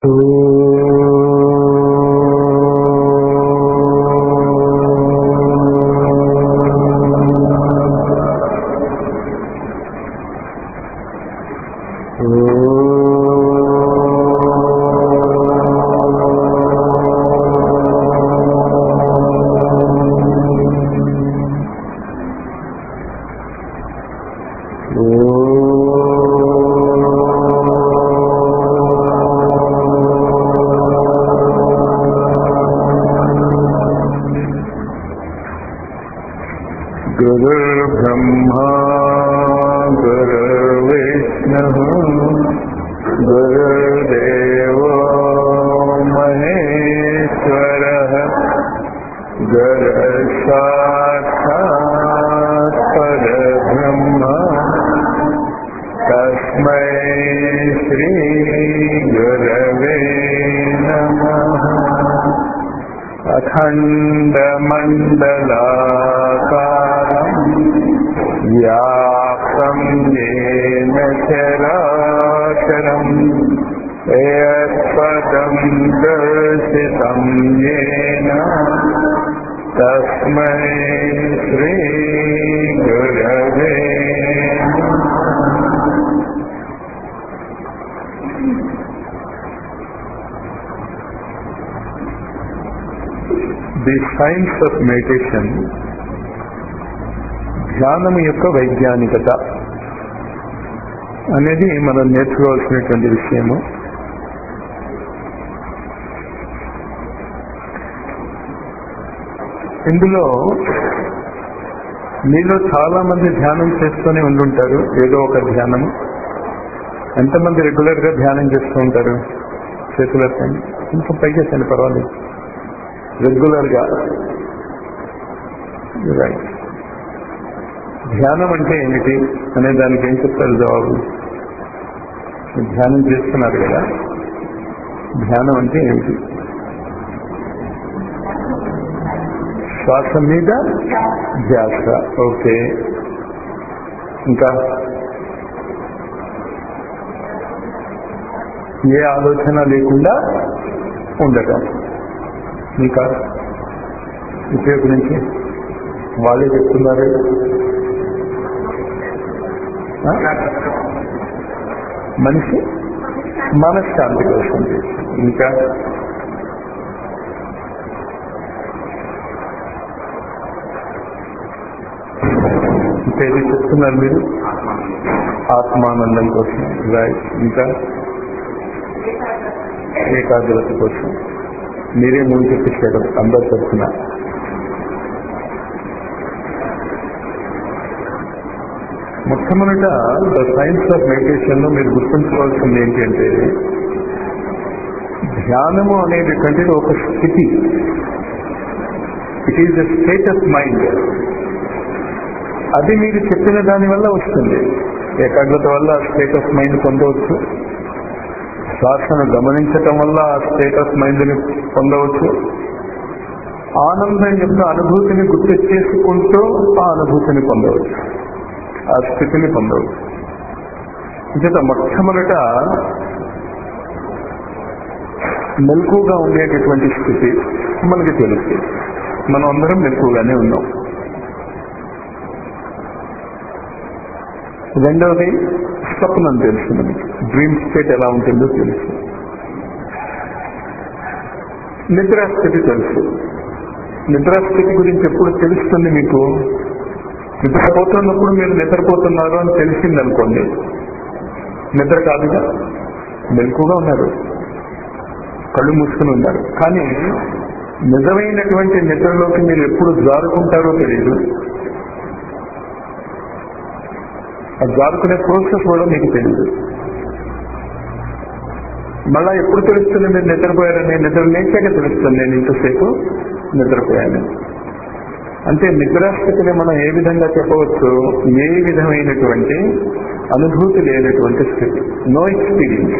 गुरुर्ब्रह्मा गुरुर्विष्णुः गुरुर्देवो महेश्वरः गुरुसाक्षात् परब्रह्म तस्मै श्रीगुरवे नमः अखण्डमण्डलाकारम् व्याप्तं येन चराचरम् यत्पदं दर्शितं येन तस्मै श्रीगुरवे नमः ది సైన్స్ ఆఫ్ మెడిటేషన్ ధ్యానం యొక్క వైజ్ఞానికత అనేది మనం నేర్చుకోవాల్సినటువంటి విషయము ఇందులో మీలో చాలా మంది ధ్యానం చేస్తూనే ఉండుంటారు ఏదో ఒక ధ్యానము ఎంతమంది రెగ్యులర్ గా ధ్యానం చేస్తూ ఉంటారు చేతులెత్తండి ఇంకా పైకి ఎత్తండి పర్వాలేదు రెగ్యులర్ గా రైట్ ధ్యానం అంటే ఏమిటి అనే దానికి ఏం చెప్తారు జవాబు ధ్యానం చేస్తున్నారు కదా ధ్యానం అంటే ఏమిటి శ్వాస మీద ధ్యాస ఓకే ఇంకా ఏ ఆలోచన లేకుండా ఉండటం మీకు ఉపయోగించి వాళ్ళే చెప్తున్నారు ఆ? మనిషి మనశ్శాంతి కోసం ఇంకా ఇంకా ఏది చెప్తున్నారు మీరు ఆత్మానందం కోసం రైట్ ఇంకా ఏకాగ్రత కోసం మీరే ముందు చెప్పేశారు అందరు తరఫున మొట్టమొదట ద సైన్స్ ఆఫ్ మెడిటేషన్ లో మీరు గుర్తుంచుకోవాల్సింది ఏంటంటే ధ్యానము అనేటటువంటిది ఒక స్థితి it is the state of mind అది మీరు చెప్పిన దాని వల్ల వస్తుంది ఏకాగ్రత వల్ల స్టేట్ ఆఫ్ మైండ్ పొందవచ్చు శ్వాసను గమనించటం వల్ల ఆ స్టేట్ ఆఫ్ మైండ్ ని పొందవచ్చు ఆనందం యొక్క అనుభూతిని గుర్తు చేసుకుంటూ ఆ అనుభూతిని పొందవచ్చు ఆ స్థితిని పొందవచ్చు ఇంకేత మొట్టమొదట మెలకుగా ఉండేటటువంటి స్థితి మనకి తెలుసు మనం అందరం మెలకుగానే ఉన్నాం రెండవది స్వప్నం తెలుసు మనకి డ్రీమ్ స్టేట్ ఎలా ఉంటుందో తెలుసు నిద్రాస్థితి తెలుసు నిద్రాస్థితి గురించి ఎప్పుడు తెలుస్తుంది మీకు నిద్రపోతున్నప్పుడు మీరు నిద్రపోతున్నారు అని తెలిసింది అనుకోండి నిద్ర కాదుగా మెలకుగా ఉన్నారు కళ్ళు మూసుకుని ఉన్నారు కానీ నిజమైనటువంటి నిద్రలోకి మీరు ఎప్పుడు జారుకుంటారో తెలియదు ఆ జారుకునే ప్రాసెస్ కూడా మీకు తెలియదు మళ్ళా ఎప్పుడు తెలుస్తుంది మీరు నిద్రపోయారని నిద్ర లేచాక తెలుస్తుంది నేను ఇంతసేపు నిద్రపోయాను అంటే నిద్రాస్థితిని మనం ఏ విధంగా చెప్పవచ్చు ఏ విధమైనటువంటి అనుభూతి లేనటువంటి స్థితి నో ఎక్స్పీరియన్స్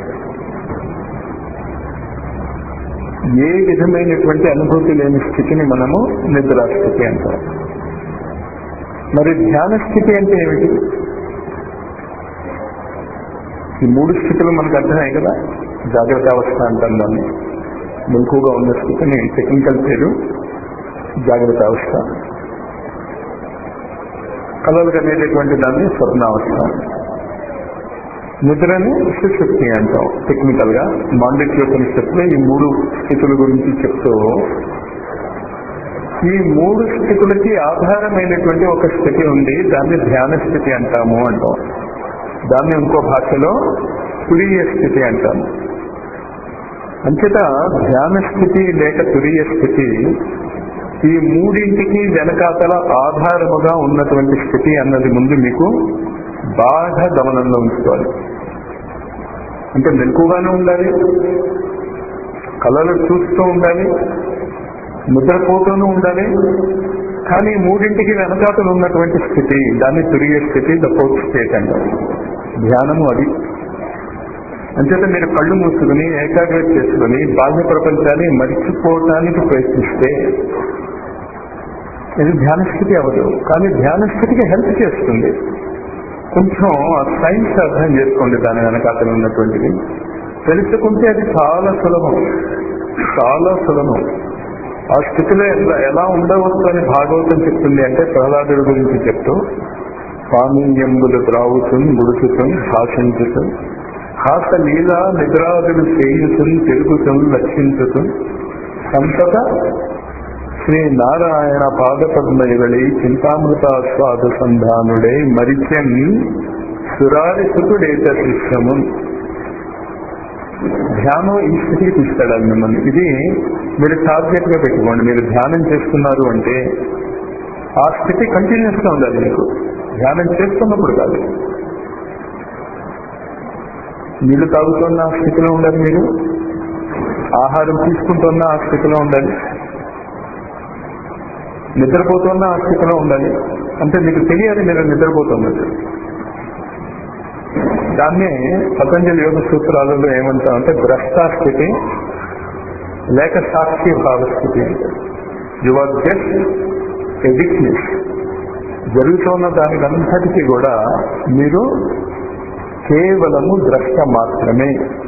ఏ విధమైనటువంటి అనుభూతి లేని స్థితిని మనము నిద్రాస్థితి అంటాం మరి ధ్యాన స్థితి అంటే ఏమిటి ఈ మూడు స్థితులు మనకు అర్థమయ్యాయి కదా జాగ్రత్త అవస్థ అంటాం దాన్ని మెలకుగా ఉన్న స్థితిని టెక్నికల్ పేరు జాగ్రత్త అవస్థ కలలు అనేటటువంటి దాన్ని స్వప్నావస్థ నిద్రని సుశక్తి అంటాం టెక్నికల్ గా మాండిక్యోపనిషత్తులో ఈ మూడు స్థితుల గురించి చెప్తూ ఈ మూడు స్థితులకి ఆధారమైనటువంటి ఒక స్థితి ఉంది దాన్ని ధ్యాన స్థితి అంటాము అంటాం దాన్ని ఇంకో భాషలో తురీయ స్థితి అంటాము అంచేత ధ్యాన స్థితి లేక తురీయ స్థితి ఈ మూడింటికి వెనకాతల ఆధారముగా ఉన్నటువంటి స్థితి అన్నది ముందు మీకు బాగా గమనంలో ఉంచుకోవాలి అంటే మెలకుగానే ఉండాలి కళలు చూస్తూ ఉండాలి నిద్రపోతూనూ ఉండాలి కానీ మూడింటికి వెనకాతలు ఉన్నటువంటి స్థితి దాన్ని తిరిగే స్థితి ద ఫోర్త్ స్టేట్ అంటారు ధ్యానము అది అంచేత మీరు కళ్ళు మూసుకుని ఏకాగ్రత చేసుకుని బాహ్య ప్రపంచాన్ని మరిచిపోవటానికి ప్రయత్నిస్తే ఇది ధ్యాన స్థితి అవ్వదు కానీ ధ్యాన స్థితికి హెల్ప్ చేస్తుంది కొంచెం ఆ సైన్స్ అర్థం చేసుకోండి దాని వెనకాతలు ఉన్నటువంటిది తెలుసుకుంటే అది చాలా సులభం చాలా సులభం ఆ స్థితిలో ఎలా ఎలా ఉండవచ్చు అని భాగవతం చెప్తుంది అంటే ప్రహ్లాదుడి గురించి చెప్తూ పానీయంబులు ద్రావుతుం గుడుచుతం భాషించుతం హాస లీల నిద్రాదులు చేయుతం తిరుగుతం లక్షించుతం సంతత శ్రీ నారాయణ పాదపద్మయుగళి చింతామృత స్వాద సంధానుడే మరిచెం సురారి సుతుడేత శిష్యము ధ్యానం ఈ స్థితికి తీసుకెళ్ళాలి మిమ్మల్ని ఇది మీరు టార్గెట్ గా పెట్టుకోండి మీరు ధ్యానం చేస్తున్నారు అంటే ఆ స్థితి కంటిన్యూస్ గా ఉండాలి మీకు ధ్యానం చేస్తున్నప్పుడు కాదు నీళ్లు తాగుతున్న ఆ స్థితిలో ఉండాలి మీరు ఆహారం తీసుకుంటున్న ఆ స్థితిలో ఉండాలి నిద్రపోతున్న ఆ స్థితిలో ఉండాలి అంటే మీకు తెలియాలి మీరు నిద్రపోతున్నట్టు దాన్నే పతంజలి యోగ సూత్రాలలో ఏమంటామంటే భ్రష్టా స్థితి లేక సాక్షి భావ స్థితి you are just a witness జరుగుతున్న దానికంతటికీ కూడా మీరు కేవలము ద్రష్ట మాత్రమే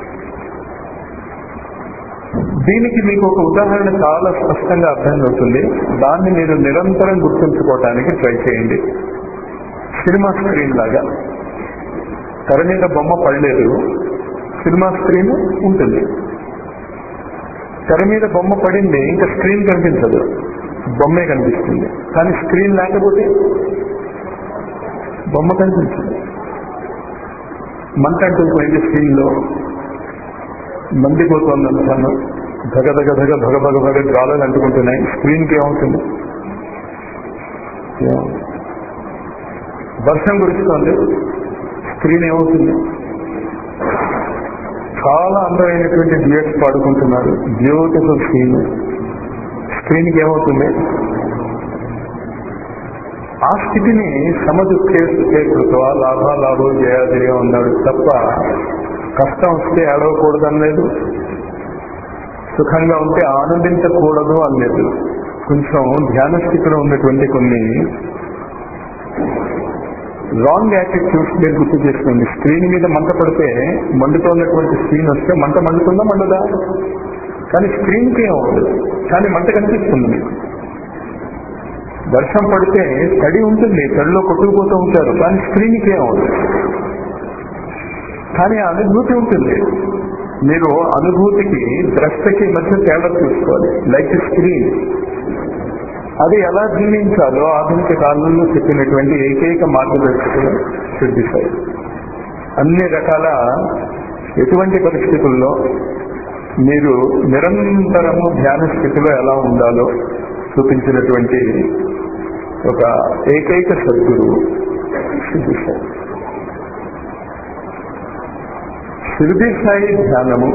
దీనికి మీకు ఒక ఉదాహరణ చాలా స్పష్టంగా అర్థమవుతుంది దాన్ని మీరు నిరంతరం గుర్తుంచుకోవటానికి ట్రై చేయండి సినిమా స్క్రీన్ లాగా తెర మీద బొమ్మ పడలేదు సినిమా స్క్రీన్ ఉంటుంది తెర మీద బొమ్మ పడింది ఇంకా స్క్రీన్ కనిపించదు బొమ్మే కనిపిస్తుంది కానీ స్క్రీన్ లేకపోతే బొమ్మ కనిపించదు మంట అంటుకుపోయింది స్క్రీన్ లో మండిపోతుంది అంటాను ధగ ధగ ధగ భగ భగ భగ గాలులు అంటుకుంటున్నాయి స్క్రీన్ కి ఏమవుతుంది ఏమవుతుంది? వర్షం కురుస్తోంది స్క్రీన్ ఏమవుతుంది చాలా అందమైనటువంటి డ్యూయట్స్ పాడుకుంటున్నారు బ్యూటిఫుల్ స్క్రీన్ స్క్రీన్ కి ఏమవుతుంది ఆ స్థితిని సమదుఖే సుఖే కృత్వ లాభ లాభో జయాజయ ఉన్నాడు తప్ప కష్టం వస్తే ఏడవకూడదని లేదు సుఖంగా ఉంటే ఆనందించకూడదు అనలేదు కొంచెం ధ్యాన స్థితిలో ఉన్నటువంటి కొన్ని రాంగ్ యాటిట్యూడ్స్ మీరు గుర్తు చేసుకోండి స్క్రీన్ మీద మంట పడితే మండుతున్నటువంటి స్క్రీన్ వస్తే మంట మండుతుందా మండదా కానీ స్క్రీన్కి ఏమవుతుంది కానీ మంట కనిపిస్తుంది మీకు వర్షం పడితే తడి ఉంటుంది తడిలో కొట్టుకుపోతూ ఉంటారు కానీ స్క్రీన్కి ఏమవుతుంది కానీ ఆ అనుభూతి ఉంటుంది మీరు అనుభూతికి ద్రష్టకి మధ్య తేడా చూసుకోవాలి లైక్ స్క్రీన్ అది ఎలా జీవించాలో ఆధునిక కాలంలో చెప్పినటువంటి ఏకైక మార్గదర్శకులు సిద్ధిస్తాయి అన్ని రకాల ఎటువంటి పరిస్థితుల్లో మీరు నిరంతరము ధ్యాన స్థితిలో ఎలా ఉండాలో చూపించినటువంటి ఒక ఏకైక సద్గురువు సిద్ధిస్తాయి షిరిడి సాయి ధ్యానము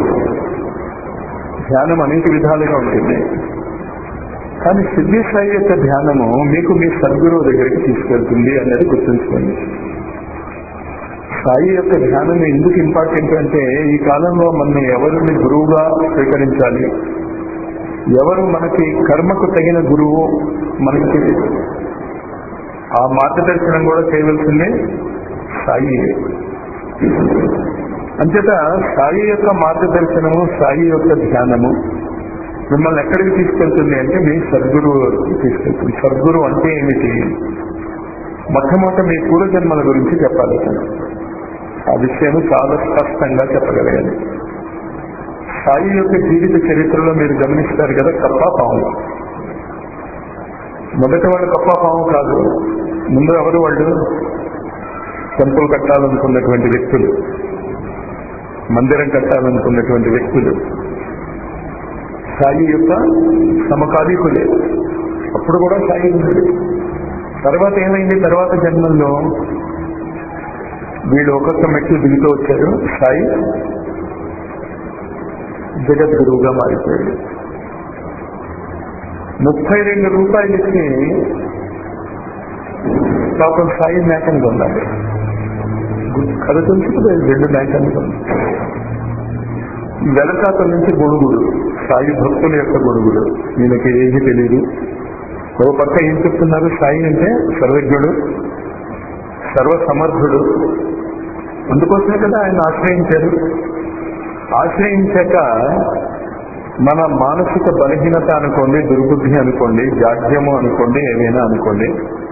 ధ్యానం అనేక విధాలుగా ఉంటుంది కానీ సిద్ధి సాయి యొక్క ధ్యానము మీకు మీ సద్గురువు దగ్గరికి తీసుకెళ్తుంది అనేది గుర్తుంచుకోండి సాయి యొక్క ధ్యానం ఎందుకు ఇంపార్టెంట్ అంటే ఈ కాలంలో మన ఎవరిని గురువుగా స్వీకరించాలి ఎవరు మనకి కర్మకు తగిన గురువు మనకి తెలియదు ఆ మార్గదర్శనం కూడా చేయవలసిందే సాయి అంచేత సాయి యొక్క మార్గదర్శనము సాయి యొక్క ధ్యానము మిమ్మల్ని ఎక్కడికి తీసుకెళ్తుంది అంటే మీ సద్గురువు వరకు తీసుకెళ్తుంది సద్గురు అంటే ఏమిటి మొట్టమొదట మీ పూర్వజన్మల గురించి చెప్పాలి అతను ఆ విషయం చాలా స్పష్టంగా చెప్పగలగాలి సాయి యొక్క జీవిత చరిత్రలో మీరు గమనిస్తారు కదా కప్పా పాము మొదటి వాళ్ళు కప్పా పాము కాదు ముందు ఎవరు వాళ్ళు టెంపుల్ కట్టాలనుకున్నటువంటి వ్యక్తులు మందిరం కట్టాలనుకున్నటువంటి వ్యక్తులు సాయి యొక్క సమకాలీకులే అప్పుడు కూడా సాయి ఉంది తర్వాత ఏమైంది తర్వాత జన్మల్లో వీళ్ళు ఒక్కొక్క మెట్లు దిగుతూ వచ్చారు సాయి జగద్గురువుగా మారిపోయాడు ముప్పై రెండు రూపాయలు ఇచ్చి పాపం సాయి మేకను కొన్నాడు కథ తెలుసుకుంటే రెండు మేకను కొన్నాడు వెనకాతల నుంచి గొడుగుడు సాయి భక్తుల యొక్క గొడుగుడు ఈయనకి ఏది తెలియదు ఒక పక్క ఏం చెప్తున్నారు సాయి అంటే సర్వజ్ఞుడు సర్వసమర్థుడు అందుకోసమే కదా ఆయన ఆశ్రయించారు ఆశ్రయించాక మన మానసిక బలహీనత అనుకోండి దుర్బుద్ధి అనుకోండి జాడ్యము అనుకోండి ఏమైనా అనుకోండి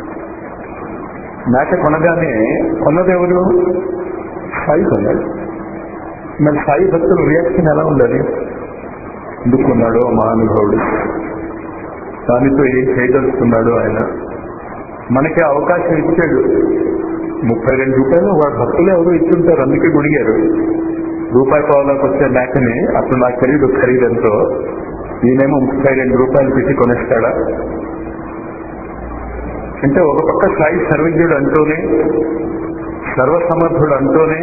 మేక కొనగానే కొన్నదెవరు సాయి కొన్నాడు మరి సాయి భక్తుల రియాక్షన్ ఎలా ఉండాలి ఎందుకు కొన్నాడు మహానుభావుడు దానితో ఏం చేయదలుచుకున్నాడు ఆయన మనకి అవకాశం ఇచ్చాడు ముప్పై రెండు రూపాయలు వాడు భక్తులు ఎవరు ఇచ్చుంటారు అందుకే గుడిగారు రూపాయి పావులకు వచ్చే మేకని అప్పుడు నాకు తెలియదు ఖరీదంతో ఈయనేమో ముప్పై రెండు రూపాయలు పెట్టి కొనేస్తాడా అంటే ఒక పక్క సాయి సర్వజ్ఞుడు అంటూనే సర్వసమర్థుడు అంటూనే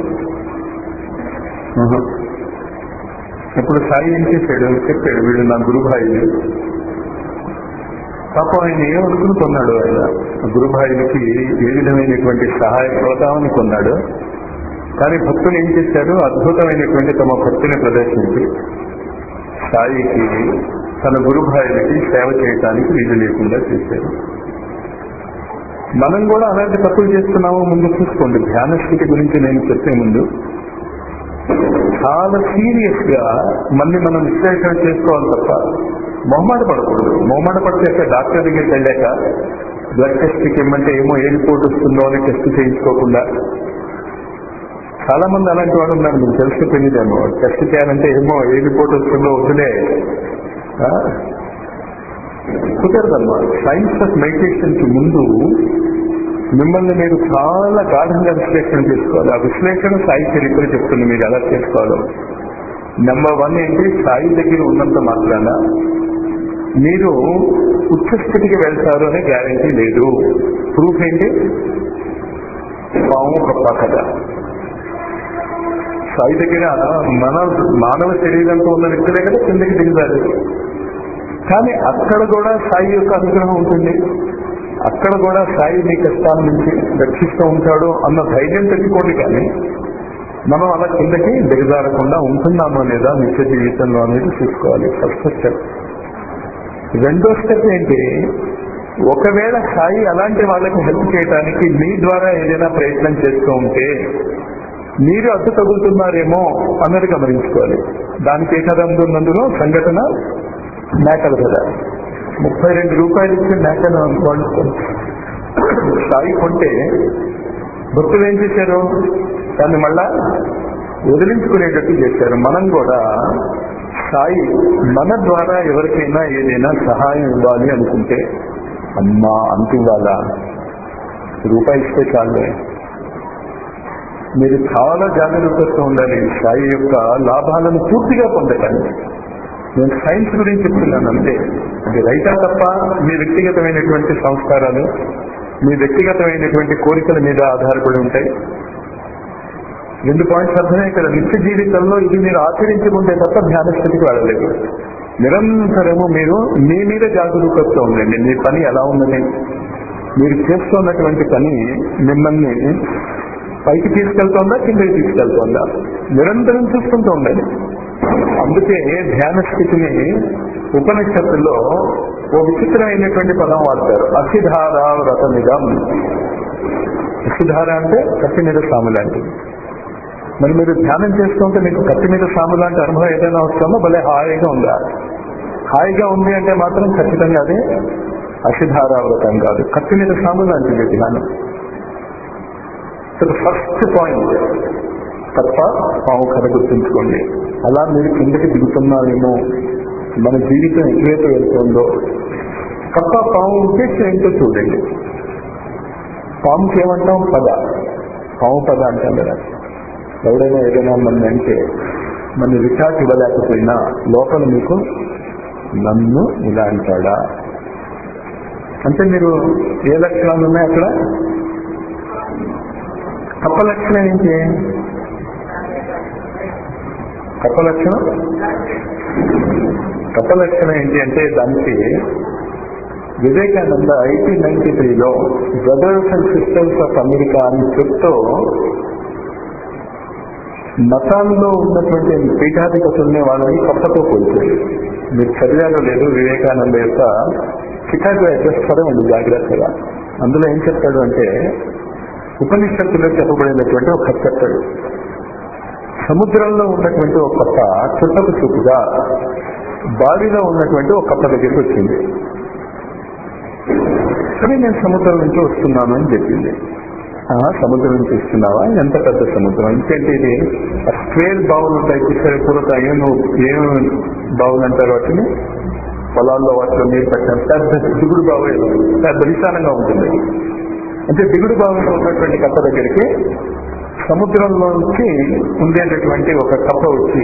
ఆహా. ఇప్పుడు సాయి ఏం చేశాడు చెప్పాడు వీడు నా గురుభాయిని పాపం ఆయన ఏమనుకుని కొన్నాడు ఆయన గురుభాయిలకి ఏ విధమైనటువంటి సహాయపడతామని కొన్నాడు కానీ భక్తులు ఏం చేశారు అద్భుతమైనటువంటి తమ భక్తిని ప్రదర్శించి సాయికి తన గురుభాయిలకి సేవ చేయటానికి వీలు లేకుండా చేశారు మనం కూడా అలాంటి తప్పులు చేస్తున్నామో ముందు చూసుకోండి ధ్యాన స్థితి గురించి నేను చెప్పే ముందు చాలా సీరియస్ గా మళ్ళీ మనం విశ్లేషణ చేసుకోవాలి తప్ప మొహమాట పడకూడదు మొహమాట పడితే అక్కడ డాక్టర్ దగ్గరికి వెళ్ళాక బ్లడ్ టెస్ట్ ఇమ్మంటే ఏమో ఏ రిపోర్ట్ వస్తుందో అని టెస్ట్ చేయించుకోకుండా చాలా మంది అలాంటి వాడు ఉన్నారు మీకు తెలిసి తెలియదేమో టెస్ట్ చేయాలంటే ఏమో ఏ రిపోర్ట్ వస్తుందో వద్దులే ఆ? కుదరదమ్మా సైన్స్ ఆఫ్ మెడిటేషన్ కి ముందు మిమ్మల్ని మీరు చాలా గాఢంగా విశ్లేషణ చేసుకోవాలి ఆ విశ్లేషణ సాయి చరిత్ర చెప్తుంది మీరు ఎలా చేసుకోవాలో నెంబర్ వన్ ఏంటి సాయి దగ్గర ఉన్నంత మాత్రాన మీరు ఉచ్చ స్థితికి వెళ్తారు అనే గ్యారంటీ లేదు ప్రూఫ్ ఏంటి పాము గొప్ప కథ సాయి దగ్గర మన మానవ శరీరంతో ఉన్న వ్యక్తులే కదా కిందకి దిగుతారు కానీ అక్కడ కూడా సాయి యొక్క అనుగ్రహం ఉంటుంది అక్కడ కూడా సాయి మీ కష్టాల నుంచి రక్షిస్తూ ఉంటాడు అన్న ధైర్యం తెచ్చుకోండి కానీ మనం అలా కిందకి దిగజారకుండా ఉంటున్నామో లేదా నిత్య జీవితంలో అనేది చూసుకోవాలి ఫస్ట్ స్టెప్ రెండో స్టెప్ ఏంటి ఒకవేళ సాయి అలాంటి వాళ్ళకి హెల్ప్ చేయడానికి మీ ద్వారా ఏదైనా ప్రయత్నం చేస్తూ ఉంటే మీరు అడ్డు తగులుతున్నారేమో అన్నది గమనించుకోవాలి దానికి ఏ కథ అందులో సంఘటన మేకల కదా ముప్పై రెండు రూపాయలు ఇచ్చి మేకను వాళ్ళు సాయి కొంటే భక్తులు ఏం చేశారు దాన్ని మళ్ళా వదిలించుకునేటట్టు చేశారు మనం కూడా సాయి మన ద్వారా ఎవరికైనా ఏదైనా సహాయం ఇవ్వాలి అనుకుంటే అమ్మా అంత ఇవ్వాలా రూపాయి ఇస్తే చాలే మీరు చాలా జాగ్రత్తగా ఉండాలి సాయి యొక్క లాభాలను పూర్తిగా పొందటానికి నేను సైన్స్ గురించి చెప్తున్నాను అంతే అది రైటా తప్ప మీ వ్యక్తిగతమైనటువంటి సంస్కారాలు మీ వ్యక్తిగతమైనటువంటి కోరికల మీద ఆధారపడి ఉంటాయి రెండు పాయింట్స్ అర్థమే కదా నిత్య జీవితంలో ఇది మీరు ఆచరించుకుంటే తప్ప ధ్యాన స్థితికి వెళ్ళలేదు నిరంతరము మీరు మీ మీద జాగరూకతతో ఉండండి మీ పని ఎలా ఉన్నది మీరు చేస్తున్నటువంటి పని మిమ్మల్ని పైకి తీసుకెళ్తోందా కిందకి తీసుకెళ్తోందా నిరంతరం చూసుకుంటూ ఉండండి అందుకే ధ్యాన స్థితిని ఉపనిషత్తుల్లో ఓ విచిత్రమైనటువంటి పదం వాడతారు అసిధార వ్రతమిదం అసిధార అంటే కత్తి మీద సాము లాంటిది మరి మీరు ధ్యానం చేస్తుంటే మీకు కత్తి మీద సాము లాంటి అనుభవం ఏదైనా వస్తుందో భలే హాయిగా ఉందా హాయిగా ఉంది అంటే మాత్రం ఖచ్చితంగా అదే అసిధారావ్రతం కాదు కత్తి మీద సాము లాంటిది ధ్యానం ఫస్ట్ పాయింట్ తప్ప పాము కథ గుర్తుంచుకోండి అలా మీరు కిందకి దిగుతున్నారేమో మన జీవితం ఎటువైపు వెళ్తుందో తప్ప పాము ఉద్దేశం ఏంటో చూడండి పాముకి ఏమంటాం పద పాము పద అంటాం కదా ఎవరైనా ఏదైనా మన అంటే మన రికార్డ్ ఇవ్వలేకపోయినా లోపల మీకు నన్ను ఇలా అంటాడా అంటే మీరు ఏ లక్షణాలు ఉన్నాయి అక్కడ కప్ప లక్షణం ఏంటి కప్ప లక్షణం కప్ప లక్షణం ఏంటి అంటే దానికి వివేకానంద ఎయిటీన్ నైన్టీ త్రీలో brothers and sisters of America అని చెప్తూ మతాల్లో ఉన్నటువంటి పీఠాధిపతుల్ని వాళ్ళని కప్పతో పోల్చారు మీరు చదివారో లేదు వివేకానంద యొక్క చికాగో అడ్రస్ చదవండి జాగ్రత్తగా అందులో ఏం చెప్తాడు అంటే ఉపనిషత్తులో చెప్పబడినటువంటి ఒక కథ చెప్తాడు సముద్రంలో ఉన్నటువంటి ఒక కప్ప చుట్టకు చూపుగా బావిలో ఉన్నటువంటి ఒక కప్ప దగ్గరికి వచ్చింది సరే నేను సముద్రం నుంచి వస్తున్నాను అని చెప్పింది "ఆ, సముద్రం నుంచి వస్తున్నావా ఎంత పెద్ద సముద్రం ఇంకేంటి ఇది స్క్వేర్ బావులు ఉంటాయి చూసారు పూర్వతాయి నువ్వు ఏం బావులు అంటారు వాటిని పొలాల్లో వాటిలో నీరు పెట్టాను పెద్ద దిగుడు బావు ఏదో పెద్ద విశాలంగా ఉంటుంది అంటే దిగుడు బావులో ఉన్నటువంటి కప్ప దగ్గరికి సముద్రంలోంచి ఉండేటటువంటి ఒక కప్ప వచ్చి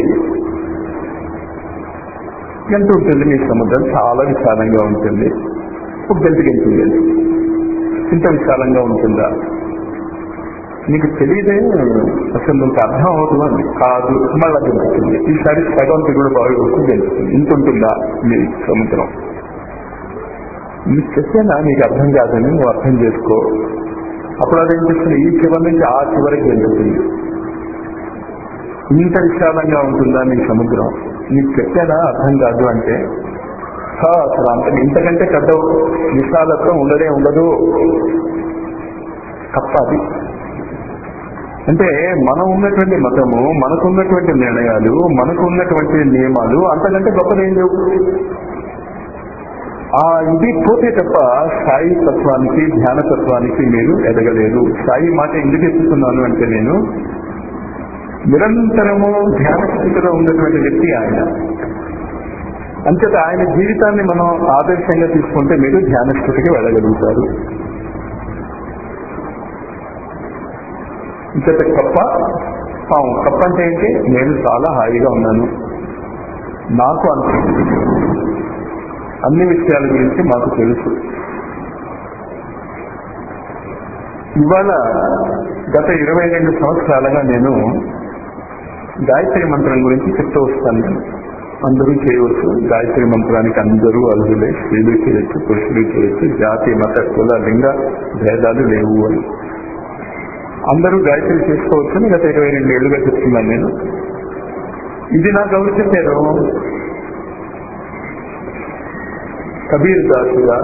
ఎంత ఉంటుంది మీ సముద్రం చాలా విశాలంగా ఉంటుంది ఒక గంటకి వెళ్తుంది ఇంత విశాలంగా ఉంటుందా నీకు తెలియదే అసలు నీకు అర్థం అవుతుందని కాదు మళ్ళా గెలుస్తుంది ఈసారి సగం దిగుడు బావి వరకు గెలుస్తుంది ఇంత ఉంటుందా మీ సముద్రం నీకు చెప్పేనా నీకు అర్థం కాదని నువ్వు అర్థం చేసుకో అప్పుడు అదేం చేస్తుంది ఈ చివరి నుంచి ఆ చివరికి వెళ్తుంది ఇంత విశాలంగా ఉంటుందా నీ సముద్రం నీకు చెప్పేనా అర్థం కాదు అంటే "హా, అసలు అంత ఇంతకంటే పెద్ద విశాలత్వం ఉండదే ఉండదు తప్పది అంటే మనం ఉన్నటువంటి మతము మనకు ఉన్నటువంటి నిర్ణయాలు మనకు ఉన్నటువంటి నియమాలు అంతకంటే గొప్పదేం లేవు ఆ ఇది పోతే తప్ప సాయి తత్వానికి ధ్యాన తత్వానికి మీరు ఎదగలేరు సాయి మాట ఎందుకు ఎత్తుతున్నాను అంటే నేను నిరంతరము ధ్యాన స్థితిలో ఉన్నటువంటి వ్యక్తి ఆయన అంచేత ఆయన జీవితాన్ని మనం ఆదర్శంగా తీసుకుంటే మీరు ధ్యాన స్థితికి వెళ్ళగలుగుతారు ఇంచేత కప్ప పాము కప్ప అంటే ఏంటి నేను చాలా హాయిగా ఉన్నాను నాకు అంత అన్ని విషయాల గురించి మాకు తెలుసు ఇవాళ గత ఇరవై రెండు సంవత్సరాలుగా నేను గాయత్రి మంత్రం గురించి చెప్తూ వస్తాను నేను అందరూ చేయవచ్చు గాయత్రి మంత్రానికి అందరూ అర్హులే స్త్రీలు చేయొచ్చు పురుషులు చేయొచ్చు జాతి మత కుల లింగ భేదాలు లేవు అని అందరూ గాయత్రి చేసుకోవచ్చు అని గత ఇరవై రెండు ఏళ్లుగా చెప్తున్నాను నేను ఇది నాకు ఎవరు చెప్పారు కబీర్ దాసుగా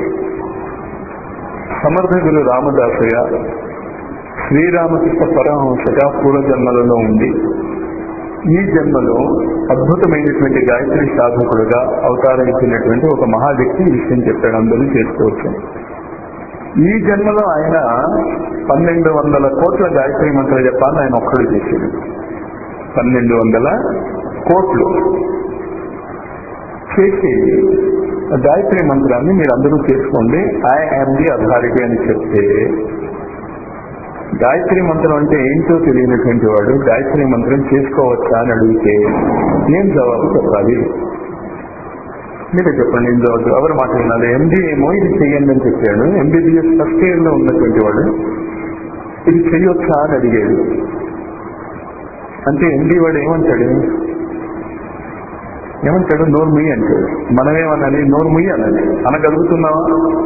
సమర్థ గురు రామదాసుగా శ్రీరామకృష్ణ పరమహంసగా పూర్వజన్మలలో ఉండి ఈ జన్మలో అద్భుతమైనటువంటి గాయత్రి సాధకుడుగా అవతారించినటువంటి ఒక మహా వ్యక్తి ఈ విషయం చెప్పాడు అందరూ చేసుకోవచ్చు ఈ జన్మలో ఆయన పన్నెండు వందల కోట్ల గాయత్రి మంత్ర జపాన్ని ఆయన ఒక్కడు చేశాడు పన్నెండు వందల కోట్లు చేసి ఆ గాయత్రి మంత్రాన్ని మీరు అందరూ చేసుకోండి ఐ యామ్ ది అథారిటీ అని చెప్తే గాయత్రి మంత్రం అంటే ఏంటో తెలియనటువంటి వాడు గాయత్రి మంత్రం చేసుకోవచ్చా అని అడిగితే ఏం జవాబు చెప్పాలి మీరే చెప్పండి ఏం జవాబు ఎవరు మాట వినాలి ఎండి ఏమో ఇది చెయ్యండి అని చెప్పాడు ఎంబీబీఎస్ ఫస్ట్ ఇయర్ లో ఉన్నటువంటి వాడు ఇది చెయ్యొచ్చా అని అడిగాడు అంటే ఎండి వాడు ఏమంటాడు ఏమంటాడు నోరు ముయ్యి అంటాడు మనమేమనాలి నోరు ముయ్యి అనాలి అనగలుగుతున్నావా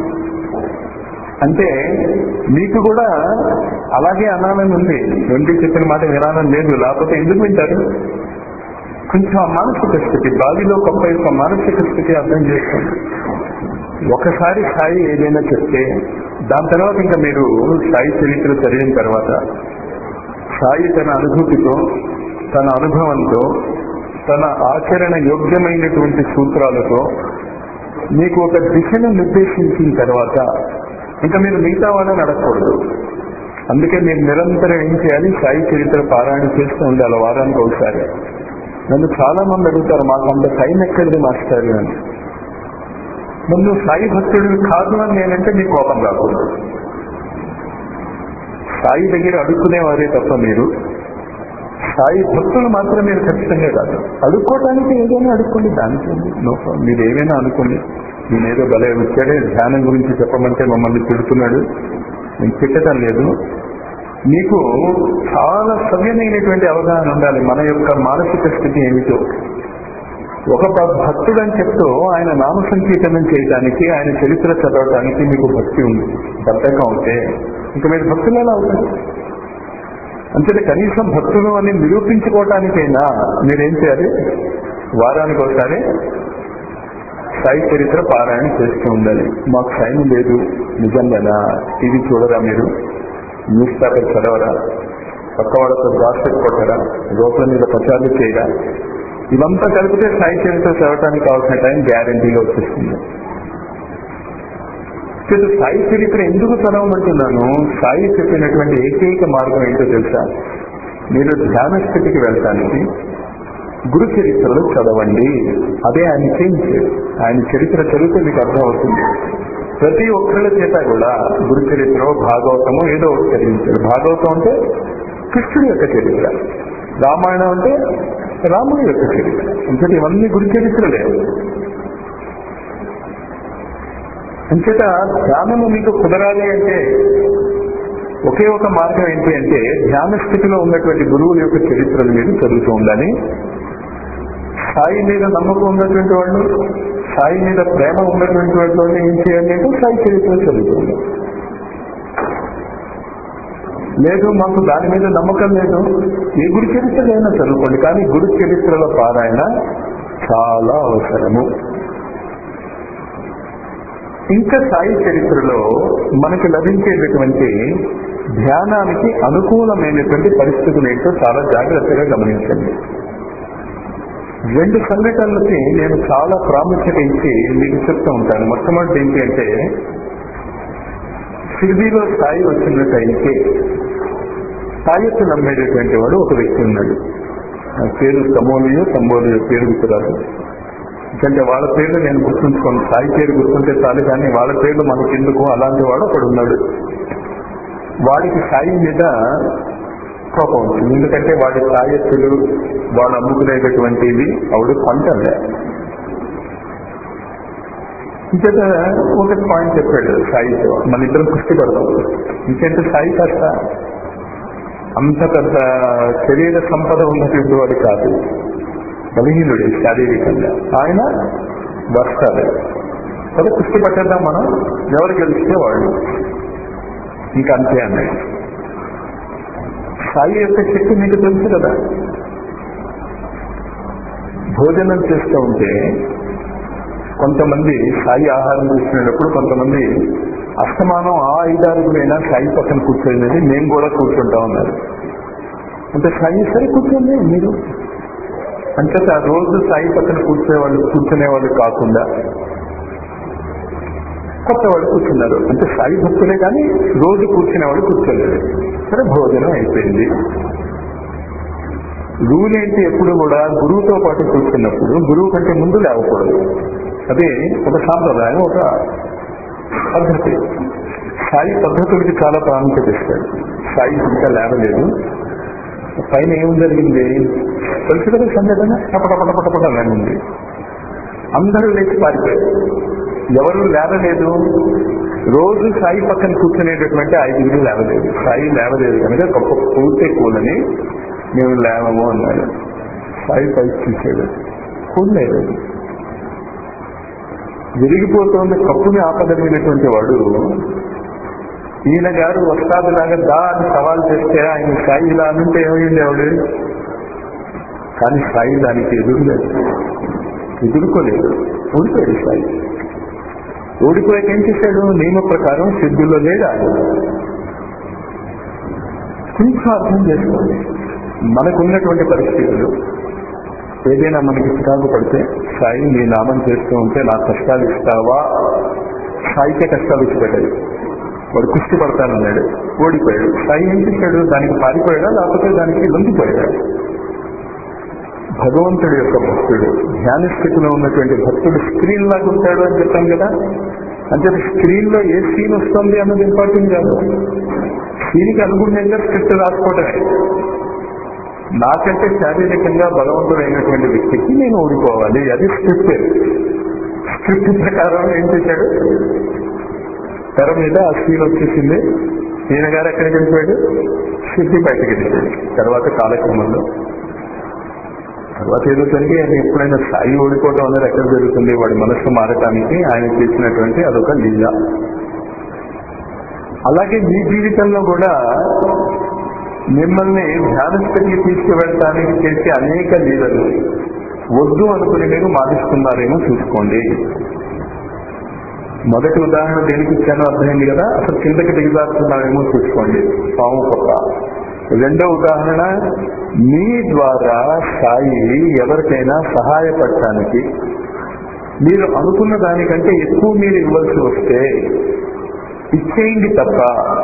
అంటే మీకు కూడా అలాగే అనాలని ఉంది ఎండి చెప్పిన మాట వినాలని లేదు లేకపోతే ఎందుకు వింటారు కొంచెం ఆ మానసిక స్థితి బావిలో గొప్ప యొక్క మానసిక స్థితి అర్థం చేసుకోండి ఒకసారి సాయి ఏదైనా చెప్తే దాని తర్వాత ఇంకా మీరు సాయి చరిత్ర చదివిన తర్వాత సాయి తన అనుభూతితో తన అనుభవంతో తన ఆచరణ యోగ్యమైనటువంటి సూత్రాలతో మీకు ఒక దిశను నిర్దేశించిన తర్వాత ఇంకా మీరు మిగతా వాళ్ళని అడగకూడదు అందుకే మీరు నిరంతరం ఏం చేయాలి సాయి చరిత్ర పారాయణ చేస్తూ ఉండాలి వారానికి ఒకసారి నన్ను చాలా మంది అడుగుతారు మాకు అంత టైం ఎక్కడిది మాస్టర్ అని మరి నువ్వు సాయి భక్తుడివి కాదు అని నేనంటే నీ కోపం రాకూడదు సాయి దగ్గర అడుక్కునేవారే తప్ప మీరు సాయి భక్తులు మాత్రం మీరు ఖచ్చితంగా కాదు అడుక్కోవడానికి ఏదైనా అడుక్కోండి దానికి నో ప్రాబ్లం. మీరు ఏమైనా అనుకోండి నేను ఏదో భలే వచ్చాడే ధ్యానం గురించి చెప్పమంటే మమ్మల్ని తిడుతున్నాడు నేను తిట్టడం లేదు మీకు చాలా సవ్యమైనటువంటి అవగాహన ఉండాలి మన యొక్క మానసిక స్థితి ఏమిటో ఒక భ- భక్తుడు అని చెప్తూ ఆయన నామ సంకీర్తనం చేయడానికి ఆయన చరిత్ర చదవడానికి మీకు భక్తి ఉంది బద్ధకం ఉంటే ఇంకా మీరు భక్తులు ఎలా అవుతారు అంతే కనీసం భక్తులు అని నిరూపించుకోవటానికైనా మీరేం చేయాలి వారానికి ఒకసారి సాయి చరిత్ర పారాయణ చేస్తూ ఉండాలి మాకు టైం లేదు నిజంగానా టీవీ చూడరా మీరు న్యూస్ పేపర్ చదవరా పక్క వాళ్ళతో గాసిప్ కొట్టరా రోడ్ల మీద ప్రచారం చేయరా ఇవంతా కలిపితే సాయి చరిత్ర చదవటానికి కావాల్సిన టైం గ్యారంటీగా వచ్చేస్తుంది ఇప్పుడు సాయి చరిత్ర ఎందుకు చదవమంటున్నాను సాయి చెప్పినటువంటి ఏకైక మార్గం ఏంటో తెలుసా మీరు ధ్యాన స్థితికి వెళ్ళటానికి గురు చరిత్రలు చదవండి అదే ఆయన చేయించారు ఆయన చరిత్ర చదివితే మీకు అర్థమవుతుంది ప్రతి ఒక్కళ్ళ చేత కూడా గురు చరిత్ర భాగవతము ఏదో ఒకటి చదివించారు భాగవతం అంటే కృష్ణుడి యొక్క చరిత్ర రామాయణం అంటే రాముడి యొక్క చరిత్ర అంటే ఇవన్నీ గురు చరిత్రలే అంచేత ధ్యానము మీకు కుదరాలి అంటే ఒకే ఒక మార్గం ఏంటి అంటే ధ్యాన స్థితిలో ఉన్నటువంటి గురువుల యొక్క చరిత్రలు మీరు చదువుతూ ఉండాలి సాయి మీద నమ్మకం ఉన్నటువంటి వాళ్ళు సాయి మీద ప్రేమ ఉన్నటువంటి వాళ్ళు ఏం చేయాలి అంటే సాయి చరిత్ర చదువుతూ ఉండాలి లేదు మాకు దాని మీద నమ్మకం లేదు ఏ గురు చరిత్రలైనా చదువుకోండి కానీ గురు చరిత్రల పారాయణ చాలా అవసరము ఇంకా సాయి చరిత్రలో మనకు లభించేటటువంటి ధ్యానానికి అనుకూలమైనటువంటి పరిస్థితులు ఏంటో చాలా జాగ్రత్తగా గమనించండి రెండు సంఘటనలకి నేను చాలా ప్రాముఖ్యత ఇచ్చి మీకు చెప్తూ ఉంటాను మొట్టమొదటి ఏంటి అంటే షిర్డీలో స్థాయి వచ్చిన టైంకి స్థాయిత్తు నమ్మేటటువంటి వాడు ఒక వ్యక్తి ఉన్నాడు ఆ పేరు సమోలియో సంబోలియో పేరు గుర్తురాదు ఎందుకంటే వాళ్ళ పేర్లు నేను గుర్తుంచుకోను సాయి పేరు గుర్తుంటే చాలు కానీ వాళ్ళ పేర్లు మనకెందుకు అలాంటి వాడు ఒకడు ఉన్నాడు వాడికి సాయి మీద కోపం వచ్చింది ఎందుకంటే వాడి సాయత్తులు వాళ్ళు అమ్ముకునేటటువంటివి ఆవిడ కొంటలే ఇంకేత ఒక పాయింట్ చెప్పాడు సాయితో మన ఇద్దరం కుస్తీ పడదాం ఇంకేంటే సాయి కాస్త అంత పెద్ద శరీర సంపద ఉన్నటువంటి వాడు కాదు బలహీనుడే శారీరకంగా ఆయన వస్తాడు కదా కుస్తీ పట్టేద్దాం మనం ఎవరు గెలిస్తే వాళ్ళు ఇంకా అంతే అన్నాడు సాయి యొక్క శక్తి మీకు తెలుసు కదా భోజనం చేస్తూ ఉంటే కొంతమంది సాయి ఆహారం తీసుకునేటప్పుడు కొంతమంది అస్తమానం ఆ ఐదారుగురైనా సాయి పక్కన కూర్చోలేదు మేము కూడా కూర్చుంటా ఉన్నారు అంటే సాయి సరే కూర్చోండి మీరు అంటే ఆ రోజు సాయి పక్కన కూర్చునేవాళ్ళు కూర్చునేవాళ్ళు కాకుండా కొత్త వాళ్ళు కూర్చున్నారు అంటే సాయి భక్తులే కానీ రోజు కూర్చునేవాళ్ళు కూర్చోలేదు సరే భోజనం అయిపోయింది రూల్ ఏంటి ఎప్పుడు కూడా గురువుతో పాటు కూర్చున్నప్పుడు గురువు కంటే ముందు లేవకూడదు అదే ఒక సాంప్రదాయం ఒక పద్ధతి సాయి పద్ధతులకి చాలా ప్రాముఖ్యత ఇస్తాడు సాయి ఇంకా లేవలేదు పైన ఏం జరిగింది తెలుసు కదా సంఘటన పటపటపటపట ఉంది అందరూ లేచి పారిపోయారు ఎవరు లేవలేదు రోజు సాయి పక్కన కూర్చునేటటువంటి ఐదుగురు లేవలేదు సాయి లేవలేదు కనుక గొప్ప పూర్తి కూలని మేము లేవము అన్నాడు సాయి పైకి చూసాడు కూడలేదు విరిగిపోతున్న కప్పుని ఆపగలిగినటువంటి వాడు ఈయన గారు వస్తాదులాగా దా అని సవాల్ చేస్తే ఆయన సాయి ఇలా అనుంటే ఏమైండేవాడు కానీ సాయి దానికి ఎదురులేదు ఎదుర్కోలేదు ఓడిపోయాడు సాయి ఓడిపోయాక ఏం చేశాడు నియమ ప్రకారం సిద్ధుల్లో లేడు ఆయన కొంచెం అర్థం చేసుకోండి మనకున్నటువంటి పరిస్థితులు ఏదైనా మనకి చిరాకు పడితే సాయి నీ నామం చేస్తూ ఉంటే నా కష్టాలు ఇస్తావా సాయికే కష్టాలు ఇచ్చిపెట్టాడు వాడు కుస్తీ పడతానన్నాడు ఓడిపోయాడు సాయి ఏం చేశాడు దానికి పారిపోయాడా లేకపోతే దానికి లొంగిపోయాడా భగవంతుడి యొక్క భక్తుడు ధ్యాన స్థితిలో ఉన్నటువంటి భక్తుడు స్క్రీన్ లాగా ఉంటాడు అని చెప్పాం కదా అంటే స్క్రీన్ లో ఏ సీన్ వస్తుంది అన్నది ఇంపార్టెంట్ కాదు సీన్కి అనుగుణంగా స్క్రిప్ట్ రాసుకోవడమే నాకంటే శారీరకంగా బలవంతుడైనటువంటి వ్యక్తికి నేను ఓడిపోవాలి అది స్క్రిప్ట్ స్క్రిప్ట్ ప్రకారం ఏం చేశాడు తెర మీద ఆ సీన్ వచ్చేసింది ఈయన గారు ఎక్కడికి వెళ్ళిపోయాడు సిద్ధి బయటకు వెళ్ళిపోయాడు తర్వాత కాలక్రమంలో తర్వాత ఏదో జరిగి ఆయన ఎప్పుడైనా సాయి ఓడిపోవడం అనేది ఎక్కడ జరుగుతుంది వాడి మనస్సు మారటానికి ఆయన చేసినటువంటి అదొక లీల అలాగే మీ జీవితంలో కూడా మిమ్మల్ని ధ్యాన స్థితికి తీసుకువెళ్ళడానికి చేసే అనేక లీలలు వద్దు అనుకుని మీరు మాటిస్తున్నారేమో చూసుకోండి మొదటి ఉదాహరణ దేనికి ఇచ్చానో అర్థమైంది కదా అసలు కిందకి దిగజారుతున్నారేమో చూసుకోండి పాము కొత్త రెండో ఉదాహరణ మీ ద్వారా సాయి ఎవరికైనా సహాయపడటానికి మీరు అనుకున్న దానికంటే ఎక్కువ మీరు ఇవ్వాల్సి వస్తే ఇచ్చేయండి తప్ప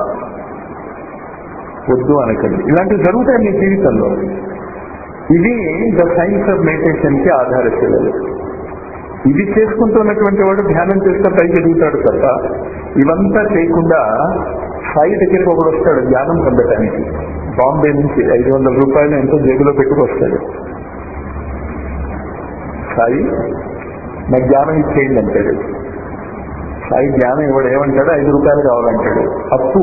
వద్దు అనకండి ఇలాంటివి జరుగుతాయి మీ జీవితంలో ఇది ద సైన్స్ ఆఫ్ మెడిటేషన్ కి ఆధారశీలలు ఇది చేసుకుంటున్నటువంటి వాడు ధ్యానం చేస్తే పైకి ఎదుగుతాడు తప్ప ఇవంతా చేయకుండా సాయి దగ్గరికి ఒకడు వస్తాడు ధ్యానం పొందటానికి బాంబే నుంచి ఐదు వందల రూపాయలు ఎంతో జేబులో పెట్టుకొస్తాడు సాయి నాకు జ్ఞానం ఇచ్చేయండి అంటాడు సాయి జ్ఞానం ఇవ్వడు ఏమంటాడు ఐదు రూపాయలు కావాలంటాడు అప్పు